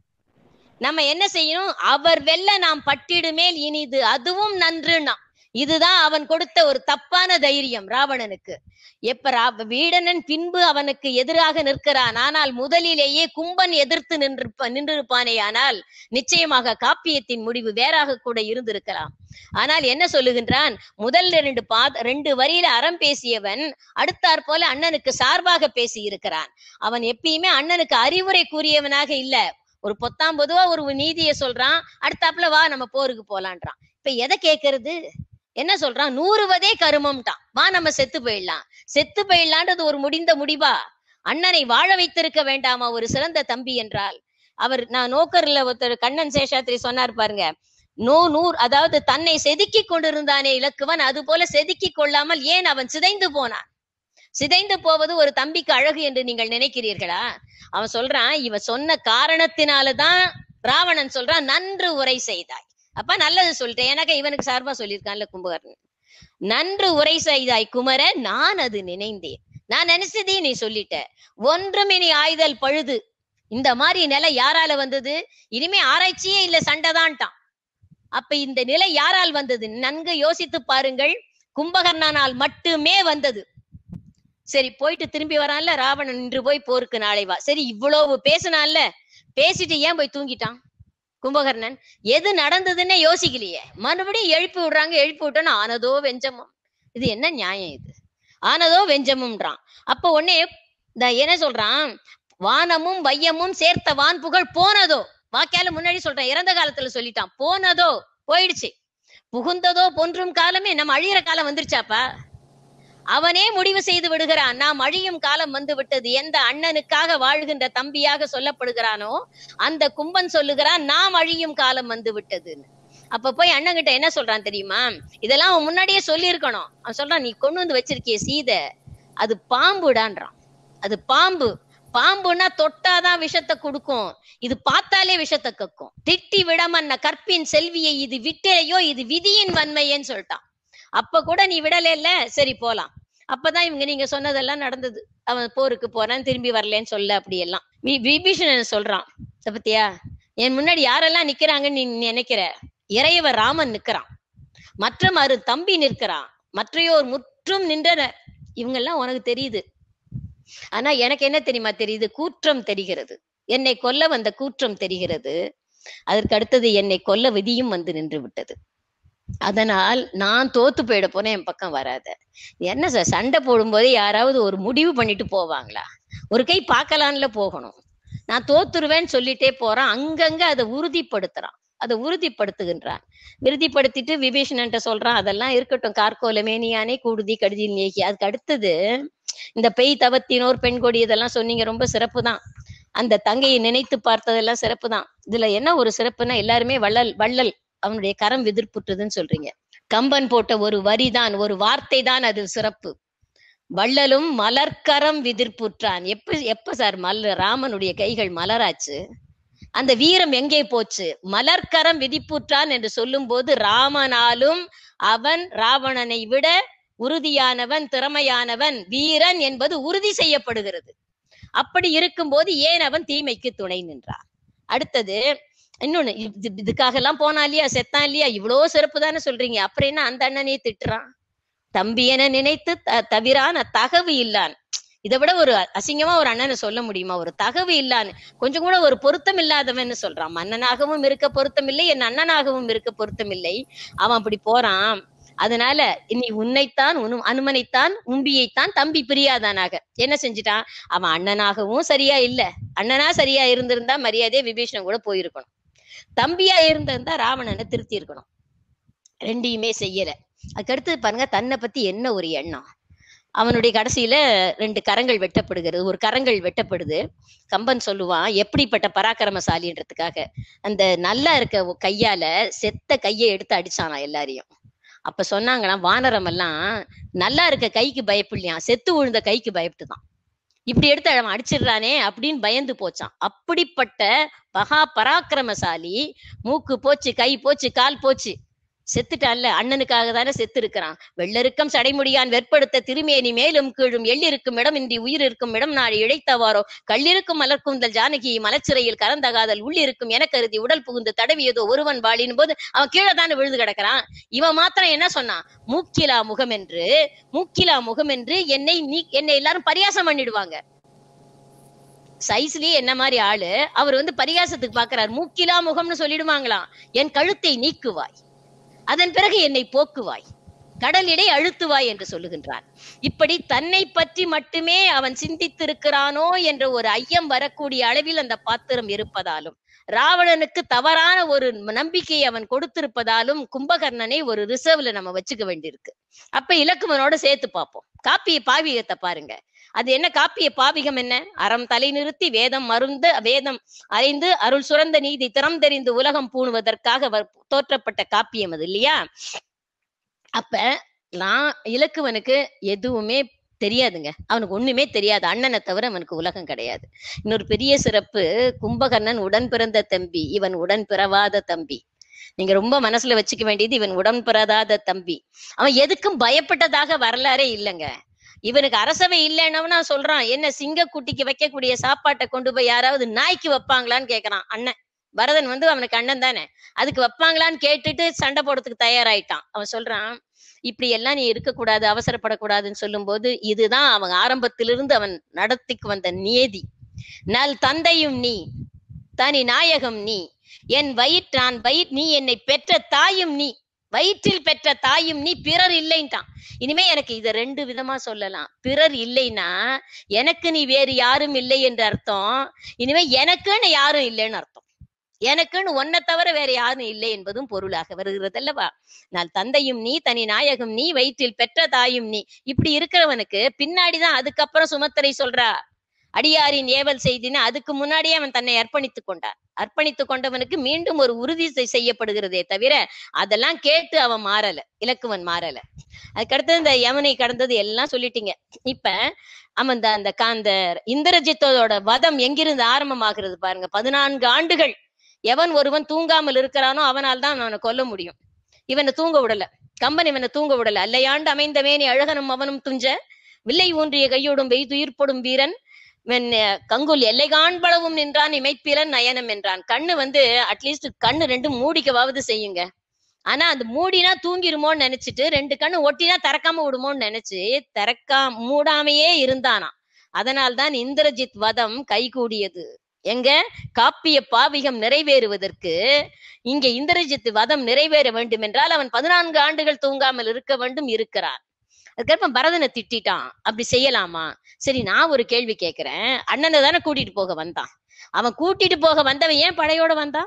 நம்ம என்ன செய்யணும் அவர் வெல்ல நாம் பட்டிடுமேல் இனிது அதுவும் நன்றுனா இதுதான் அவன் கொடுத்த ஒரு தப்பான தைரியம் ராவணனுக்கு எப்ப ரா- வீடனன் பின்பு அவனுக்கு எதிராக நிற்கிறான் ஆனால் முதலிலேயே கும்பன் எதிர்த்து நின்றிருப்ப நின்றிருப்பானே ஆனால் நிச்சயமாக காப்பியத்தின் முடிவு வேறாக கூட இருந்திருக்கலாம் ஆனால் என்ன சொல்லுகின்றான் முதல் ரெண்டு பாத ரெண்டு வரியில அறம் பேசியவன் அடுத்தாற் போல அண்ணனுக்கு சார்பாக பேசி இருக்கிறான் அவன் எப்பயுமே அண்ணனுக்கு அறிவுரை கூறியவனாக இல்ல ஒரு பொத்தாம் பொதுவா ஒரு நீதியை சொல்றான் அடுத்தாப்புல வா நம்ம போருக்கு போலான்றான் இப்ப எதை கேக்குறது என்ன சொல்றான் நூறுவதே கருமம்ட்டான் வா நம்ம செத்து போயிடலாம் செத்து போயிடலான்றது ஒரு முடிந்த முடிவா அண்ணனை வாழ வைத்திருக்க வேண்டாமா ஒரு சிறந்த தம்பி என்றால் அவர் நான் நோக்கர்ல ஒருத்தர் கண்ணன் சேஷாத்ரி சொன்னார் பாருங்க நோ நூர் அதாவது தன்னை செதுக்கி கொண்டிருந்தானே இலக்குவன் அது போல செதுக்கி கொள்ளாமல் ஏன் அவன் சிதைந்து போனான் சிதைந்து போவது ஒரு தம்பிக்கு அழகு என்று நீங்கள் நினைக்கிறீர்களா அவன் சொல்றான் இவன் சொன்ன காரணத்தினாலதான் ராவணன் சொல்றான் நன்று உரை செய்தாய் அப்ப நல்லது சொல்லிட்டேன் எனக்கு இவனுக்கு சார்பா சொல்லியிருக்கான்ல கும்பகர்ணன் நன்று உரை செய்தாய் குமர நான் அது நினைந்தேன் நான் நினைச்சதே நீ சொல்லிட்ட ஒன்றும் இனி ஆய்தல் பழுது இந்த மாதிரி நிலை யாரால வந்தது இனிமே ஆராய்ச்சியே இல்ல சண்டைதான்ட்டான் அப்ப இந்த நிலை யாரால் வந்தது நன்கு யோசித்து பாருங்கள் கும்பகர்ணனால் மட்டுமே வந்தது சரி போயிட்டு திரும்பி வரான்ல ராவணன் நின்று போய் போருக்கு நாளை வா சரி இவ்வளவு பேசினான்ல பேசிட்டு ஏன் போய் தூங்கிட்டான் கும்பகர்ணன் எது நடந்ததுன்னே யோசிக்கலையே மறுபடியும் எழுப்பி விடுறாங்க எழுப்பி விட்டோன்னு ஆனதோ வெஞ்சமும் இது என்ன நியாயம் இது ஆனதோ வெஞ்சமும்ன்றான் அப்ப உடனே இந்த என்ன சொல்றான் வானமும் வையமும் சேர்த்த வான் புகழ் போனதோ வாக்கியால முன்னாடி சொல்றேன் இறந்த காலத்துல சொல்லிட்டான் போனதோ போயிடுச்சு புகுந்ததோ பொன்றும் காலமே நம்ம அழியிற காலம் வந்துருச்சாப்பா அவனே முடிவு செய்து விடுகிறான் நாம் அழியும் காலம் வந்து விட்டது எந்த அண்ணனுக்காக வாழ்கின்ற தம்பியாக சொல்லப்படுகிறானோ அந்த கும்பன் சொல்லுகிறான் நாம் அழியும் காலம் வந்து விட்டதுன்னு அப்ப போய் அண்ணன் கிட்ட என்ன சொல்றான் தெரியுமா இதெல்லாம் அவன் முன்னாடியே சொல்லியிருக்கணும் அவன் சொல்றான் நீ கொண்டு வந்து வச்சிருக்கிய சீதை அது பாம்புடான்றான் அது பாம்பு பாம்புன்னா தொட்டாதான் விஷத்தை கொடுக்கும் இது பார்த்தாலே விஷத்தை கக்கும் திட்டி விடமன்ன கற்பின் செல்வியை இது விட்டலையோ இது விதியின் வன்மையேன்னு சொல்லிட்டான் அப்ப கூட நீ விடல இல்ல சரி போலாம் அப்பதான் இவங்க நீங்க சொன்னதெல்லாம் நடந்தது அவன் போருக்கு போறான் திரும்பி வரலன்னு சொல்ல அப்படி எல்லாம் வி- விபீஷணன் சொல்றான் இத பத்தியா என் முன்னாடி யாரெல்லாம் நிக்கிறாங்கன்னு நீ நினைக்கிற இறையவர் ராமன் நிக்கிறான் மற்ற மறு தம்பி நிற்கிறான் மற்றையோர் முற்றும் நின்றனர் இவங்கெல்லாம் உனக்கு தெரியுது ஆனா எனக்கு என்ன தெரியுமா தெரியுது கூற்றம் தெரிகிறது என்னை கொல்ல வந்த கூற்றம் தெரிகிறது அதற்கு அடுத்தது என்னை கொல்ல விதியும் வந்து நின்று விட்டது அதனால் நான் தோத்து போயிட போனேன் என் பக்கம் வராத என்ன சார் சண்டை போடும்போது யாராவது ஒரு முடிவு பண்ணிட்டு போவாங்களா ஒரு கை பார்க்கலான்ல போகணும் நான் தோத்துருவேன்னு சொல்லிட்டே போறான் அங்கங்க அதை உறுதிப்படுத்துறான் அதை உறுதிப்படுத்துகின்றான் உறுதிப்படுத்திட்டு விபீஷணன்ட்ட சொல்றான் அதெல்லாம் இருக்கட்டும் கார்கோல மேனியானே கூடுதி கடுதியில் நீக்கி அதுக்கு அடுத்தது இந்த பெய் தவத்தினோர் பெண் கொடி இதெல்லாம் சொன்னீங்க ரொம்ப சிறப்பு தான் அந்த தங்கையை நினைத்து பார்த்ததெல்லாம் சிறப்பு தான் இதுல என்ன ஒரு சிறப்புன்னா எல்லாருமே வள்ளல் வள்ளல் அவனுடைய கரம் விதிர்ப்புற்றதுன்னு சொல்றீங்க கம்பன் போட்ட ஒரு வரிதான் ஒரு வார்த்தை தான் அது சிறப்பு வள்ளலும் மலர்க்கரம் விதிர்ப்புற்றான் எப்ப எப்ப சார் மல்ல ராமனுடைய கைகள் மலராச்சு அந்த வீரம் எங்கே போச்சு மலர்க்கரம் விதிப்புற்றான் என்று சொல்லும் போது ராமனாலும் அவன் ராவணனை விட உறுதியானவன் திறமையானவன் வீரன் என்பது உறுதி செய்யப்படுகிறது அப்படி இருக்கும்போது ஏன் அவன் தீமைக்கு துணை நின்றான் அடுத்தது இன்னொன்னு இது- இதுக்காக எல்லாம் போனா இல்லையா செத்தான் இல்லையா இவ்வளோ சிறப்பு தானே சொல்றீங்க அப்புறம் என்ன அந்த அண்ணனே திட்டுறான் தம்பி என நினைத்து த- தவிரான தகவு இல்லான் இதை விட ஒரு அசிங்கமா ஒரு அண்ணனை சொல்ல முடியுமா ஒரு தகவு இல்லான்னு கொஞ்சம் கூட ஒரு பொருத்தம் இல்லாதவன்னு சொல்றான் மன்னனாகவும் இருக்க பொருத்தம் இல்லை என் அண்ணனாகவும் இருக்க பொருத்தம் இல்லை அவன் அப்படி போறான் அதனால இனி உன்னைத்தான் உன் அனுமனைத்தான் உம்பியைத்தான் தம்பி பிரியாதானாக என்ன செஞ்சுட்டான் அவன் அண்ணனாகவும் சரியா இல்ல அண்ணனா சரியா இருந்திருந்தா மரியாதையா விபீஷணன் கூட போயிருக்கணும் தம்பியா இருந்திருந்தா ராவணனை திருத்தி இருக்கணும் ரெண்டையுமே செய்யல அதுக்கடுத்து பாருங்க தன்னை பத்தி என்ன ஒரு எண்ணம் அவனுடைய கடைசியில ரெண்டு கரங்கள் வெட்டப்படுகிறது ஒரு கரங்கள் வெட்டப்படுது கம்பன் சொல்லுவான் எப்படிப்பட்ட பராக்கிரமசாலின்றதுக்காக அந்த நல்லா இருக்க ஒ- கையால செத்த கையை எடுத்து அடிச்சானா எல்லாரையும் அப்ப சொன்னாங்களாம் வானரம் எல்லாம் நல்லா இருக்க கைக்கு பயப்படலையாம் செத்து விழுந்த கைக்கு பயப்பட்டுதான் இப்படி எடுத்து அவன் அடிச்சிடுறானே அப்படின்னு பயந்து போச்சான் அப்படிப்பட்ட மகா பராக்கிரமசாலி மூக்கு போச்சு கை போச்சு கால் போச்சு செத்துட்டான்ல அண்ணனுக்காக தானே செத்து இருக்கிறான் வெள்ளருக்கம் சடைமுடியான் வெற்படுத்த திருமேனி மேலும் கீழும் எள்ளிருக்கும் இடம் இன்றி உயிர் இருக்கும் இடம் நாடி இழைத்தவாரோ கள்ளிருக்கும் மலர்க்குந்தல் ஜானகி மலச்சிறையில் கலந்த காதல் உள்ளிருக்கும் என கருதி உடல் புகுந்து தடவியதோ ஒருவன் வாழின் போது அவன் கீழே தானே விழுந்து கிடக்குறான் இவன் மாத்திரம் என்ன சொன்னான் மூக்கிலா முகம் என்று மூக்கிலா முகம் என்று என்னை நீ என்னை எல்லாரும் பரியாசம் பண்ணிடுவாங்க சைஸ்லயே என்ன மாதிரி ஆளு அவர் வந்து பரிகாசத்துக்கு பாக்குறாரு மூக்கிலா முகம்னு சொல்லிடுவாங்களாம் என் கழுத்தை நீக்குவாய் அதன் பிறகு என்னை போக்குவாய் கடலிடை அழுத்துவாய் என்று சொல்லுகின்றார் இப்படி தன்னை பற்றி மட்டுமே அவன் சிந்தித்திருக்கிறானோ என்ற ஒரு ஐயம் வரக்கூடிய அளவில் அந்த பாத்திரம் இருப்பதாலும் ராவணனுக்கு தவறான ஒரு நம்பிக்கையை அவன் கொடுத்திருப்பதாலும் கும்பகர்ணனை ஒரு ரிசர்வ்ல நம்ம வச்சுக்க வேண்டியிருக்கு அப்ப இலக்குவனோட சேர்த்து பார்ப்போம் காப்பிய பாவிகத்தை பாருங்க அது என்ன காப்பிய பாவிகம் என்ன அறம் தலை நிறுத்தி வேதம் மருந்து வேதம் அறிந்து அருள் சுரந்த நீதி திறம் தெரிந்து உலகம் பூணுவதற்காக வர்- தோற்றப்பட்ட காப்பியம் அது இல்லையா அப்ப நான் இலக்குவனுக்கு எதுவுமே தெரியாதுங்க அவனுக்கு ஒண்ணுமே தெரியாது அண்ணனை தவிர அவனுக்கு உலகம் கிடையாது இன்னொரு பெரிய சிறப்பு கும்பகர்ணன் உடன் பிறந்த தம்பி இவன் உடன் பிறவாத தம்பி நீங்க ரொம்ப மனசுல வச்சுக்க வேண்டியது இவன் உடன் பிறதாத தம்பி அவன் எதுக்கும் பயப்பட்டதாக வரலாறே இல்லைங்க இவனுக்கு அரசவை இல்லைன்னவனா சொல்றான் என்ன சிங்கக்குட்டிக்கு வைக்கக்கூடிய சாப்பாட்டை கொண்டு போய் யாராவது நாய்க்கு வைப்பாங்களான்னு கேக்குறான் அண்ணன் பரதன் வந்து அவனுக்கு அண்ணன் தானே அதுக்கு வைப்பாங்களான்னு கேட்டுட்டு சண்டை போடுறதுக்கு தயாராயிட்டான் அவன் சொல்றான் இப்படி எல்லாம் நீ இருக்கக்கூடாது அவசரப்படக்கூடாதுன்னு சொல்லும்போது இதுதான் அவன் ஆரம்பத்திலிருந்து அவன் நடத்திக்கு வந்த நியதி நல் தந்தையும் நீ தனி நாயகம் நீ என் வயிற் நான் வயிற் நீ என்னை பெற்ற தாயும் நீ வயிற்றில் பெற்ற தாயும் நீ பிறர் இல்லைன்ட்டான் இனிமே எனக்கு இத ரெண்டு விதமா சொல்லலாம் பிறர் இல்லைன்னா எனக்கு நீ வேறு யாரும் இல்லை என்று அர்த்தம் இனிமே எனக்குன்னு யாரும் இல்லைன்னு அர்த்தம் எனக்குன்னு ஒன்னை தவிர வேற யாரும் இல்லை என்பதும் பொருளாக வருகிறது அல்லவா நான் தந்தையும் நீ தனி நாயகம் நீ வயிற்றில் பெற்ற தாயும் நீ இப்படி இருக்கிறவனுக்கு பின்னாடிதான் அதுக்கப்புறம் சுமத்தரை சொல்றா அடியாரின் ஏவல் செய்தின்னு அதுக்கு முன்னாடியே அவன் தன்னை அர்ப்பணித்துக் கொண்டான் அர்ப்பணித்துக் கொண்டவனுக்கு மீண்டும் ஒரு உறுதி செய்- செய்யப்படுகிறதே தவிர அதெல்லாம் கேட்டு அவன் மாறல இலக்குவன் மாறல அதுக்கடுத்து இந்த யமுனை கடந்தது எல்லாம் சொல்லிட்டீங்க இப்ப அவன் இந்த அந்த கா- அந்த இந்திரஜித்தோட வதம் எங்கிருந்து ஆரம்பமாகிறது பாருங்க பதினான்கு ஆண்டுகள் எவன் ஒருவன் தூங்காமல் இருக்கிறானோ அவனால் தான் அவனை கொல்ல முடியும் இவனை தூங்க விடல கம்பன் இவனை தூங்க விடல அல்லையாண்டு அமைந்த மேனி அழகனும் அவனும் துஞ்ச வில்லை ஊன்றிய கையோடும் வெய்துயிர்ப்படும் வீரன் வென், அஹ், கங்குல் எல்லை காண்பளவும் நின்றான் இமைப்பிலன் நயனம் என்றான் கண்ணு வந்து அட்லீஸ்ட் கண்ணு ரெண்டும் மூடிக்கவாவது செய்யுங்க ஆனா அந்த மூடினா தூங்கிருமோன்னு நினைச்சிட்டு ரெண்டு கண்ணு ஒட்டினா திறக்காம விடுமோன்னு நினைச்சு திறக்கா மூடாமையே இருந்தானா அதனால்தான் இந்திரஜித் வதம் கைகூடியது எங்க காப்பிய பாவிகம் நிறைவேறுவதற்கு இங்க இந்திரஜித் வதம் நிறைவேற வேண்டும் என்றால் அவன் பதினான்கு ஆண்டுகள் தூங்காமல் இருக்க வேண்டும் இருக்கிறான் அதுக்கப்புறம் பரதனை திட்டிட்டான் அப்படி செய்யலாமா சரி நான் ஒரு கேள்வி கேட்கிறேன் அண்ணனை தானே கூட்டிட்டு போக வந்தான் அவன் கூட்டிட்டு போக வந்தவன் ஏன் படையோட வந்தான்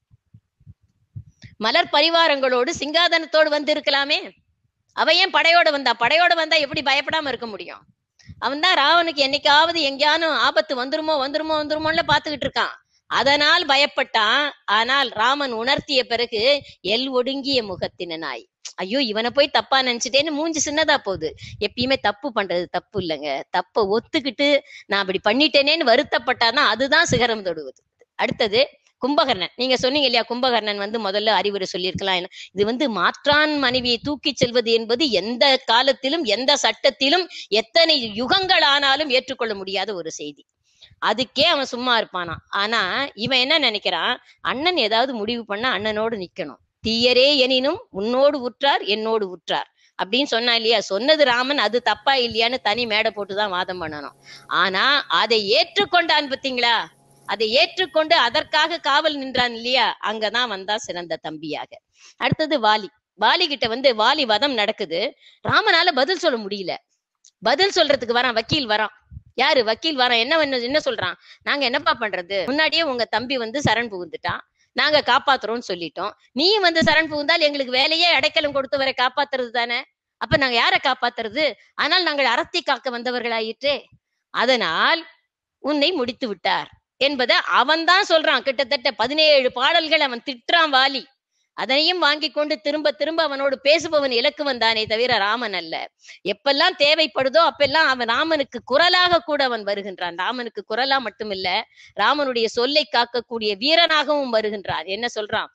மலர் பரிவாரங்களோடு சிங்காதனத்தோடு வந்து இருக்கலாமே அவ ஏன் படையோட வந்தா படையோட வந்தா எப்படி பயப்படாம இருக்க முடியும் அவன் தான் ராவனுக்கு என்னைக்காவது எங்கேயானும் ஆபத்து வந்துருமோ வந்துருமோ வந்துருமோன்னு பாத்துக்கிட்டு இருக்கான் அதனால் பயப்பட்டான் ஆனால் ராமன் உணர்த்திய பிறகு எல் ஒடுங்கிய முகத்தினாய் ஐயோ இவனை போய் தப்பா நினைச்சிட்டேன்னு மூஞ்சி சின்னதா போகுது எப்பயுமே தப்பு பண்றது தப்பு இல்லைங்க தப்ப ஒத்துக்கிட்டு நான் அப்படி பண்ணிட்டேனேன்னு வருத்தப்பட்டாதான் அதுதான் சிகரம் தொடுவது அடுத்தது கும்பகர்ணன் நீங்க சொன்னீங்க இல்லையா கும்பகர்ணன் வந்து முதல்ல அறிவுரை சொல்லியிருக்கலாம் என்ன- இது வந்து மாற்றான் மனைவியை தூக்கிச் செல்வது என்பது எந்த காலத்திலும் எந்த சட்டத்திலும் எத்தனை யுகங்கள் ஆனாலும் ஏற்றுக்கொள்ள முடியாத ஒரு செய்தி அதுக்கே அவன் சும்மா இருப்பானா ஆனா இவன் என்ன நினைக்கிறான் அண்ணன் ஏதாவது முடிவு பண்ணா அண்ணனோடு நிக்கணும் தீயரே எனினும் உன்னோடு உற்றார் என்னோடு உற்றார் அப்படின்னு சொன்னா இல்லையா சொன்னது ராமன் அது தப்பா இல்லையான்னு தனி மேடை போட்டுதான் வாதம் பண்ணணும் ஆனா அதை ஏற்றுக்கொண்டான் பாத்தீங்களா அதை ஏற்றுக்கொண்டு அதற்காக காவல் நின்றான் இல்லையா அங்கதான் வந்தா சிறந்த தம்பியாக அடுத்தது வாலி வாலி கிட்ட வந்து வாலி வதம் நடக்குது ராமனால பதில் சொல்ல முடியல பதில் சொல்றதுக்கு வரான் வக்கீல் வரான் யாரு வக்கீல் வரான் என்ன பண்ண- என்ன சொல்றான் நாங்க என்னப்பா பண்றது முன்னாடியே உங்க தம்பி வந்து சரண் புகுந்துட்டான் நாங்க காப்பாத்துறோம்னு சொல்லிட்டோம் நீயும் வந்து சரண் புகுந்தால் எங்களுக்கு வேலையே அடைக்கலம் கொடுத்து வரை காப்பாத்துறது தானே அப்ப நாங்க யாரை காப்பாத்துறது ஆனால் நாங்கள் அறத்தை காக்க வந்தவர்களாயிற்றே அதனால் உன்னை முடித்து விட்டார் என்பதை அவன் தான் சொல்றான் கிட்டத்தட்ட பதினேழு பாடல்கள் அவன் திட்டுறான் வாலி அதனையும் வாங்கி கொண்டு திரும்ப திரும்ப அவனோடு பேசுபவன் இலக்குவன் தானே தவிர ராமன் அல்ல எப்பெல்லாம் தேவைப்படுதோ அப்பெல்லாம் அவன் ராமனுக்கு குரலாக கூட அவன் வருகின்றான் ராமனுக்கு குரலா மட்டுமில்ல ராமனுடைய சொல்லை காக்கக்கூடிய வீரனாகவும் வருகின்றான் என்ன சொல்றான்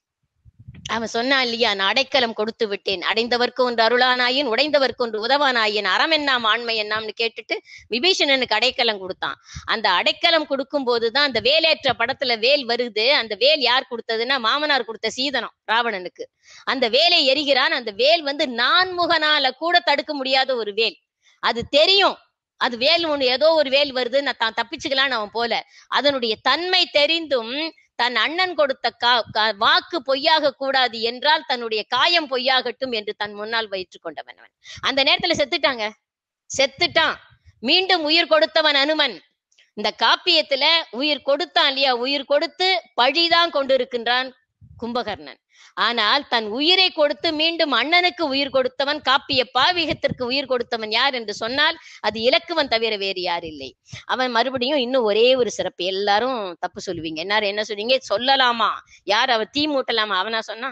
அவன் சொன்னான் இல்லையா நான் அடைக்கலம் கொடுத்து விட்டேன் அடைந்தவர்க்கு ஒன்று அருளானாயின் உடைந்தவர்க்கு ஒன்று உதவானாயின் அறம் என்னாம் ஆண்மை என்னாம்னு கேட்டுட்டு விபீஷணனுக்கு அடைக்கலம் கொடுத்தான் அந்த அடைக்கலம் கொடுக்கும் போதுதான் அந்த வேலேற்ற படத்துல வேல் வருது அந்த வேல் யார் கொடுத்ததுன்னா மாமனார் கொடுத்த சீதனம் ராவணனுக்கு அந்த வேலை எரிகிறான் அந்த வேல் வந்து நான்முகனால கூட தடுக்க முடியாத ஒரு வேல் அது தெரியும் அது வேல் ஒண்ணு ஏதோ ஒரு வேல் வருது நான் தான் தப்பிச்சுக்கலான்னு அவன் போல அதனுடைய தன்மை தெரிந்தும் தன் அண்ணன் கொடுத்த கா கா- வாக்கு பொய்யாக கூடாது என்றால் தன்னுடைய காயம் பொய்யாகட்டும் என்று தன் முன்னால் வயிற்றுக் கொண்டவன் அவன் அந்த நேரத்துல செத்துட்டாங்க செத்துட்டான் மீண்டும் உயிர் கொடுத்தவன் அனுமன் இந்த காப்பியத்துல உயிர் கொடுத்தான் இல்லையா உயிர் கொடுத்து பழிதான் கொண்டிருக்கின்றான் கும்பகர்ணன் ஆனால் தன் உயிரை கொடுத்து மீண்டும் அண்ணனுக்கு உயிர் கொடுத்தவன் காப்பிய பாவிகத்திற்கு உயிர் கொடுத்தவன் யார் என்று சொன்னால் அது இலக்குவன் தவிர வேறு யார் இல்லை அவன் மறுபடியும் இன்னும் ஒரே ஒரு சிறப்பு எல்லாரும் தப்பு சொல்லுவீங்க எல்லாரும் என்ன சொல்றீங்க சொல்லலாமா யார் அவ தீ மூட்டலாமா அவனா சொன்னா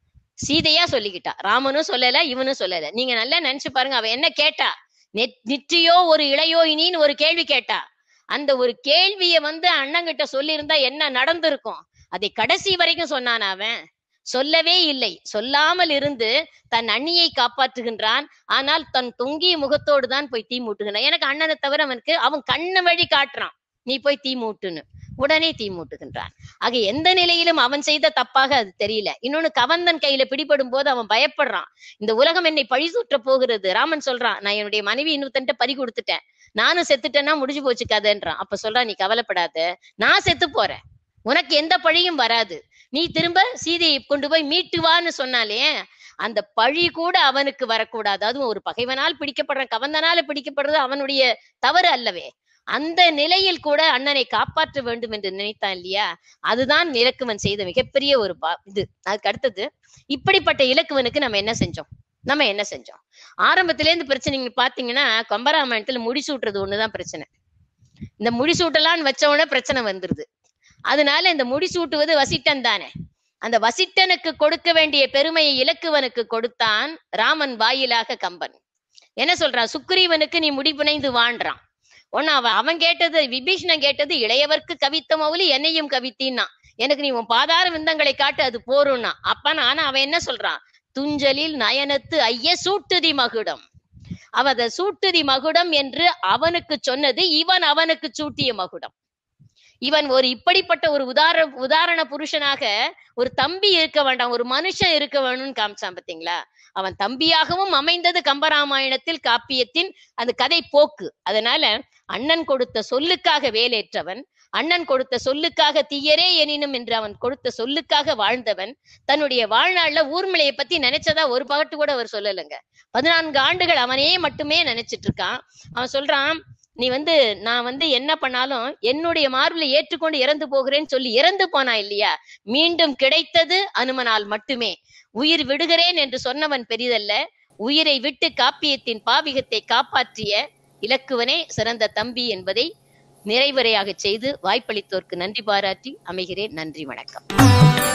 சீதையா சொல்லிக்கிட்டா ராமனும் சொல்லல இவனும் சொல்லல நீங்க நல்லா நினைச்சு பாருங்க அவ என்ன கேட்டா நெட் நிற்றியோ ஒரு இளையோ இனின்னு ஒரு கேள்வி கேட்டா அந்த ஒரு கேள்விய வந்து அண்ணங்கிட்ட சொல்லியிருந்தா என்ன நடந்திருக்கும் அதை கடைசி வரைக்கும் சொன்னான் அவன் சொல்லவே இல்லை சொல்லாமல் இருந்து தன் அண்ணியை காப்பாற்றுகின்றான் ஆனால் தன் தொங்கிய முகத்தோடு தான் போய் தீ மூட்டுகிறான் எனக்கு அண்ணனை தவிர அவனுக்கு அவன் கண்ணு வழி காட்டுறான் நீ போய் தீ மூட்டுன்னு உடனே தீ மூட்டுகின்றான் ஆக எந்த நிலையிலும் அவன் செய்த தப்பாக அது தெரியல இன்னொன்னு கவந்தன் கையில பிடிபடும் போது அவன் பயப்படுறான் இந்த உலகம் என்னை பழி சூற்ற போகிறது ராமன் சொல்றான் நான் என்னுடைய மனைவி இன்னொருத்தன்ட்ட பறி கொடுத்துட்டேன் நானும் செத்துட்டேன்னா முடிஞ்சு போச்சு கதைன்றான் அப்ப சொல்றான் நீ கவலைப்படாத நான் செத்து போறேன் உனக்கு எந்த பழியும் வராது நீ திரும்ப சீதையை கொண்டு போய் மீட்டு வான்னு சொன்னாலே அந்த பழி கூட அவனுக்கு வரக்கூடாது அதுவும் ஒரு பகைவனால் பிடிக்கப்படுற கவந்தனால பிடிக்கப்படுறது அவனுடைய தவறு அல்லவே அந்த நிலையில் கூட அண்ணனை காப்பாற்ற வேண்டும் என்று நினைத்தான் இல்லையா அதுதான் இலக்குவன் செய்த மிகப்பெரிய ஒரு பா- இது அதுக்கு அடுத்தது இப்படிப்பட்ட இலக்குவனுக்கு நம்ம என்ன செஞ்சோம் நம்ம என்ன செஞ்சோம் ஆரம்பத்திலே இருந்து பிரச்சனை நீங்க பாத்தீங்கன்னா கம்பராமாயணத்துல முடிசூட்டுறது ஒண்ணுதான் பிரச்சனை இந்த முடிசூட்டலான்னு வச்ச உடனே பிரச்சனை வந்துருது அதனால இந்த முடிசூட்டுவது வசிட்டன் தானே அந்த வசிட்டனுக்கு கொடுக்க வேண்டிய பெருமையை இலக்குவனுக்கு கொடுத்தான் ராமன் வாயிலாக கம்பன் என்ன சொல்றான் சுக்ரீவனுக்கு நீ முடிபுனைந்து வாழ்றான் ஒன்னு அவன் அவன் கேட்டது விபீஷணன் கேட்டது இளையவர்க்கு கவித்த மௌலி என்னையும் கவித்தின்னா எனக்கு நீ உன் பாதார விந்தங்களை காட்டு அது போரும்னா அப்ப ஆனா அவன் என்ன சொல்றான் துஞ்சலில் நயனத்து ஐய சூட்டுதி மகுடம் அவ அத சூட்டுதி மகுடம் என்று அவனுக்கு சொன்னது இவன் அவனுக்கு சூட்டிய மகுடம் இவன் ஒரு இப்படிப்பட்ட ஒரு உதார உதாரண புருஷனாக ஒரு தம்பி இருக்க வேண்டாம் ஒரு மனுஷன் இருக்க வேணும்னு காமிச்சான் பாத்தீங்களா அவன் தம்பியாகவும் அமைந்தது கம்பராமாயணத்தில் காப்பியத்தின் அந்த கதை போக்கு அதனால அண்ணன் கொடுத்த சொல்லுக்காக வேலேற்றவன் அண்ணன் கொடுத்த சொல்லுக்காக தீயரே எனினும் என்று அவன் கொடுத்த சொல்லுக்காக வாழ்ந்தவன் தன்னுடைய வாழ்நாள்ல ஊர்மிளையை பத்தி நினைச்சதா ஒரு பகட்டு கூட அவர் சொல்லலைங்க பதினான்கு ஆண்டுகள் அவனே மட்டுமே நினைச்சிட்டு இருக்கான் அவன் சொல்றான் நீ வந்து நான் வந்து என்ன பண்ணாலும் என்னுடைய மார்பிலை ஏற்றுக்கொண்டு இறந்து போகிறேன்னு சொல்லி இறந்து போனா இல்லையா மீண்டும் கிடைத்தது அனுமனால் மட்டுமே உயிர் விடுகிறேன் என்று சொன்னவன் பெரிதல்ல உயிரை விட்டு காப்பியத்தின் பாவிகத்தை காப்பாற்றிய இலக்குவனே சிறந்த தம்பி என்பதை நிறைவரையாக செய்து வாய்ப்பளித்தோர்க்கு நன்றி பாராட்டி அமைகிறேன் நன்றி வணக்கம்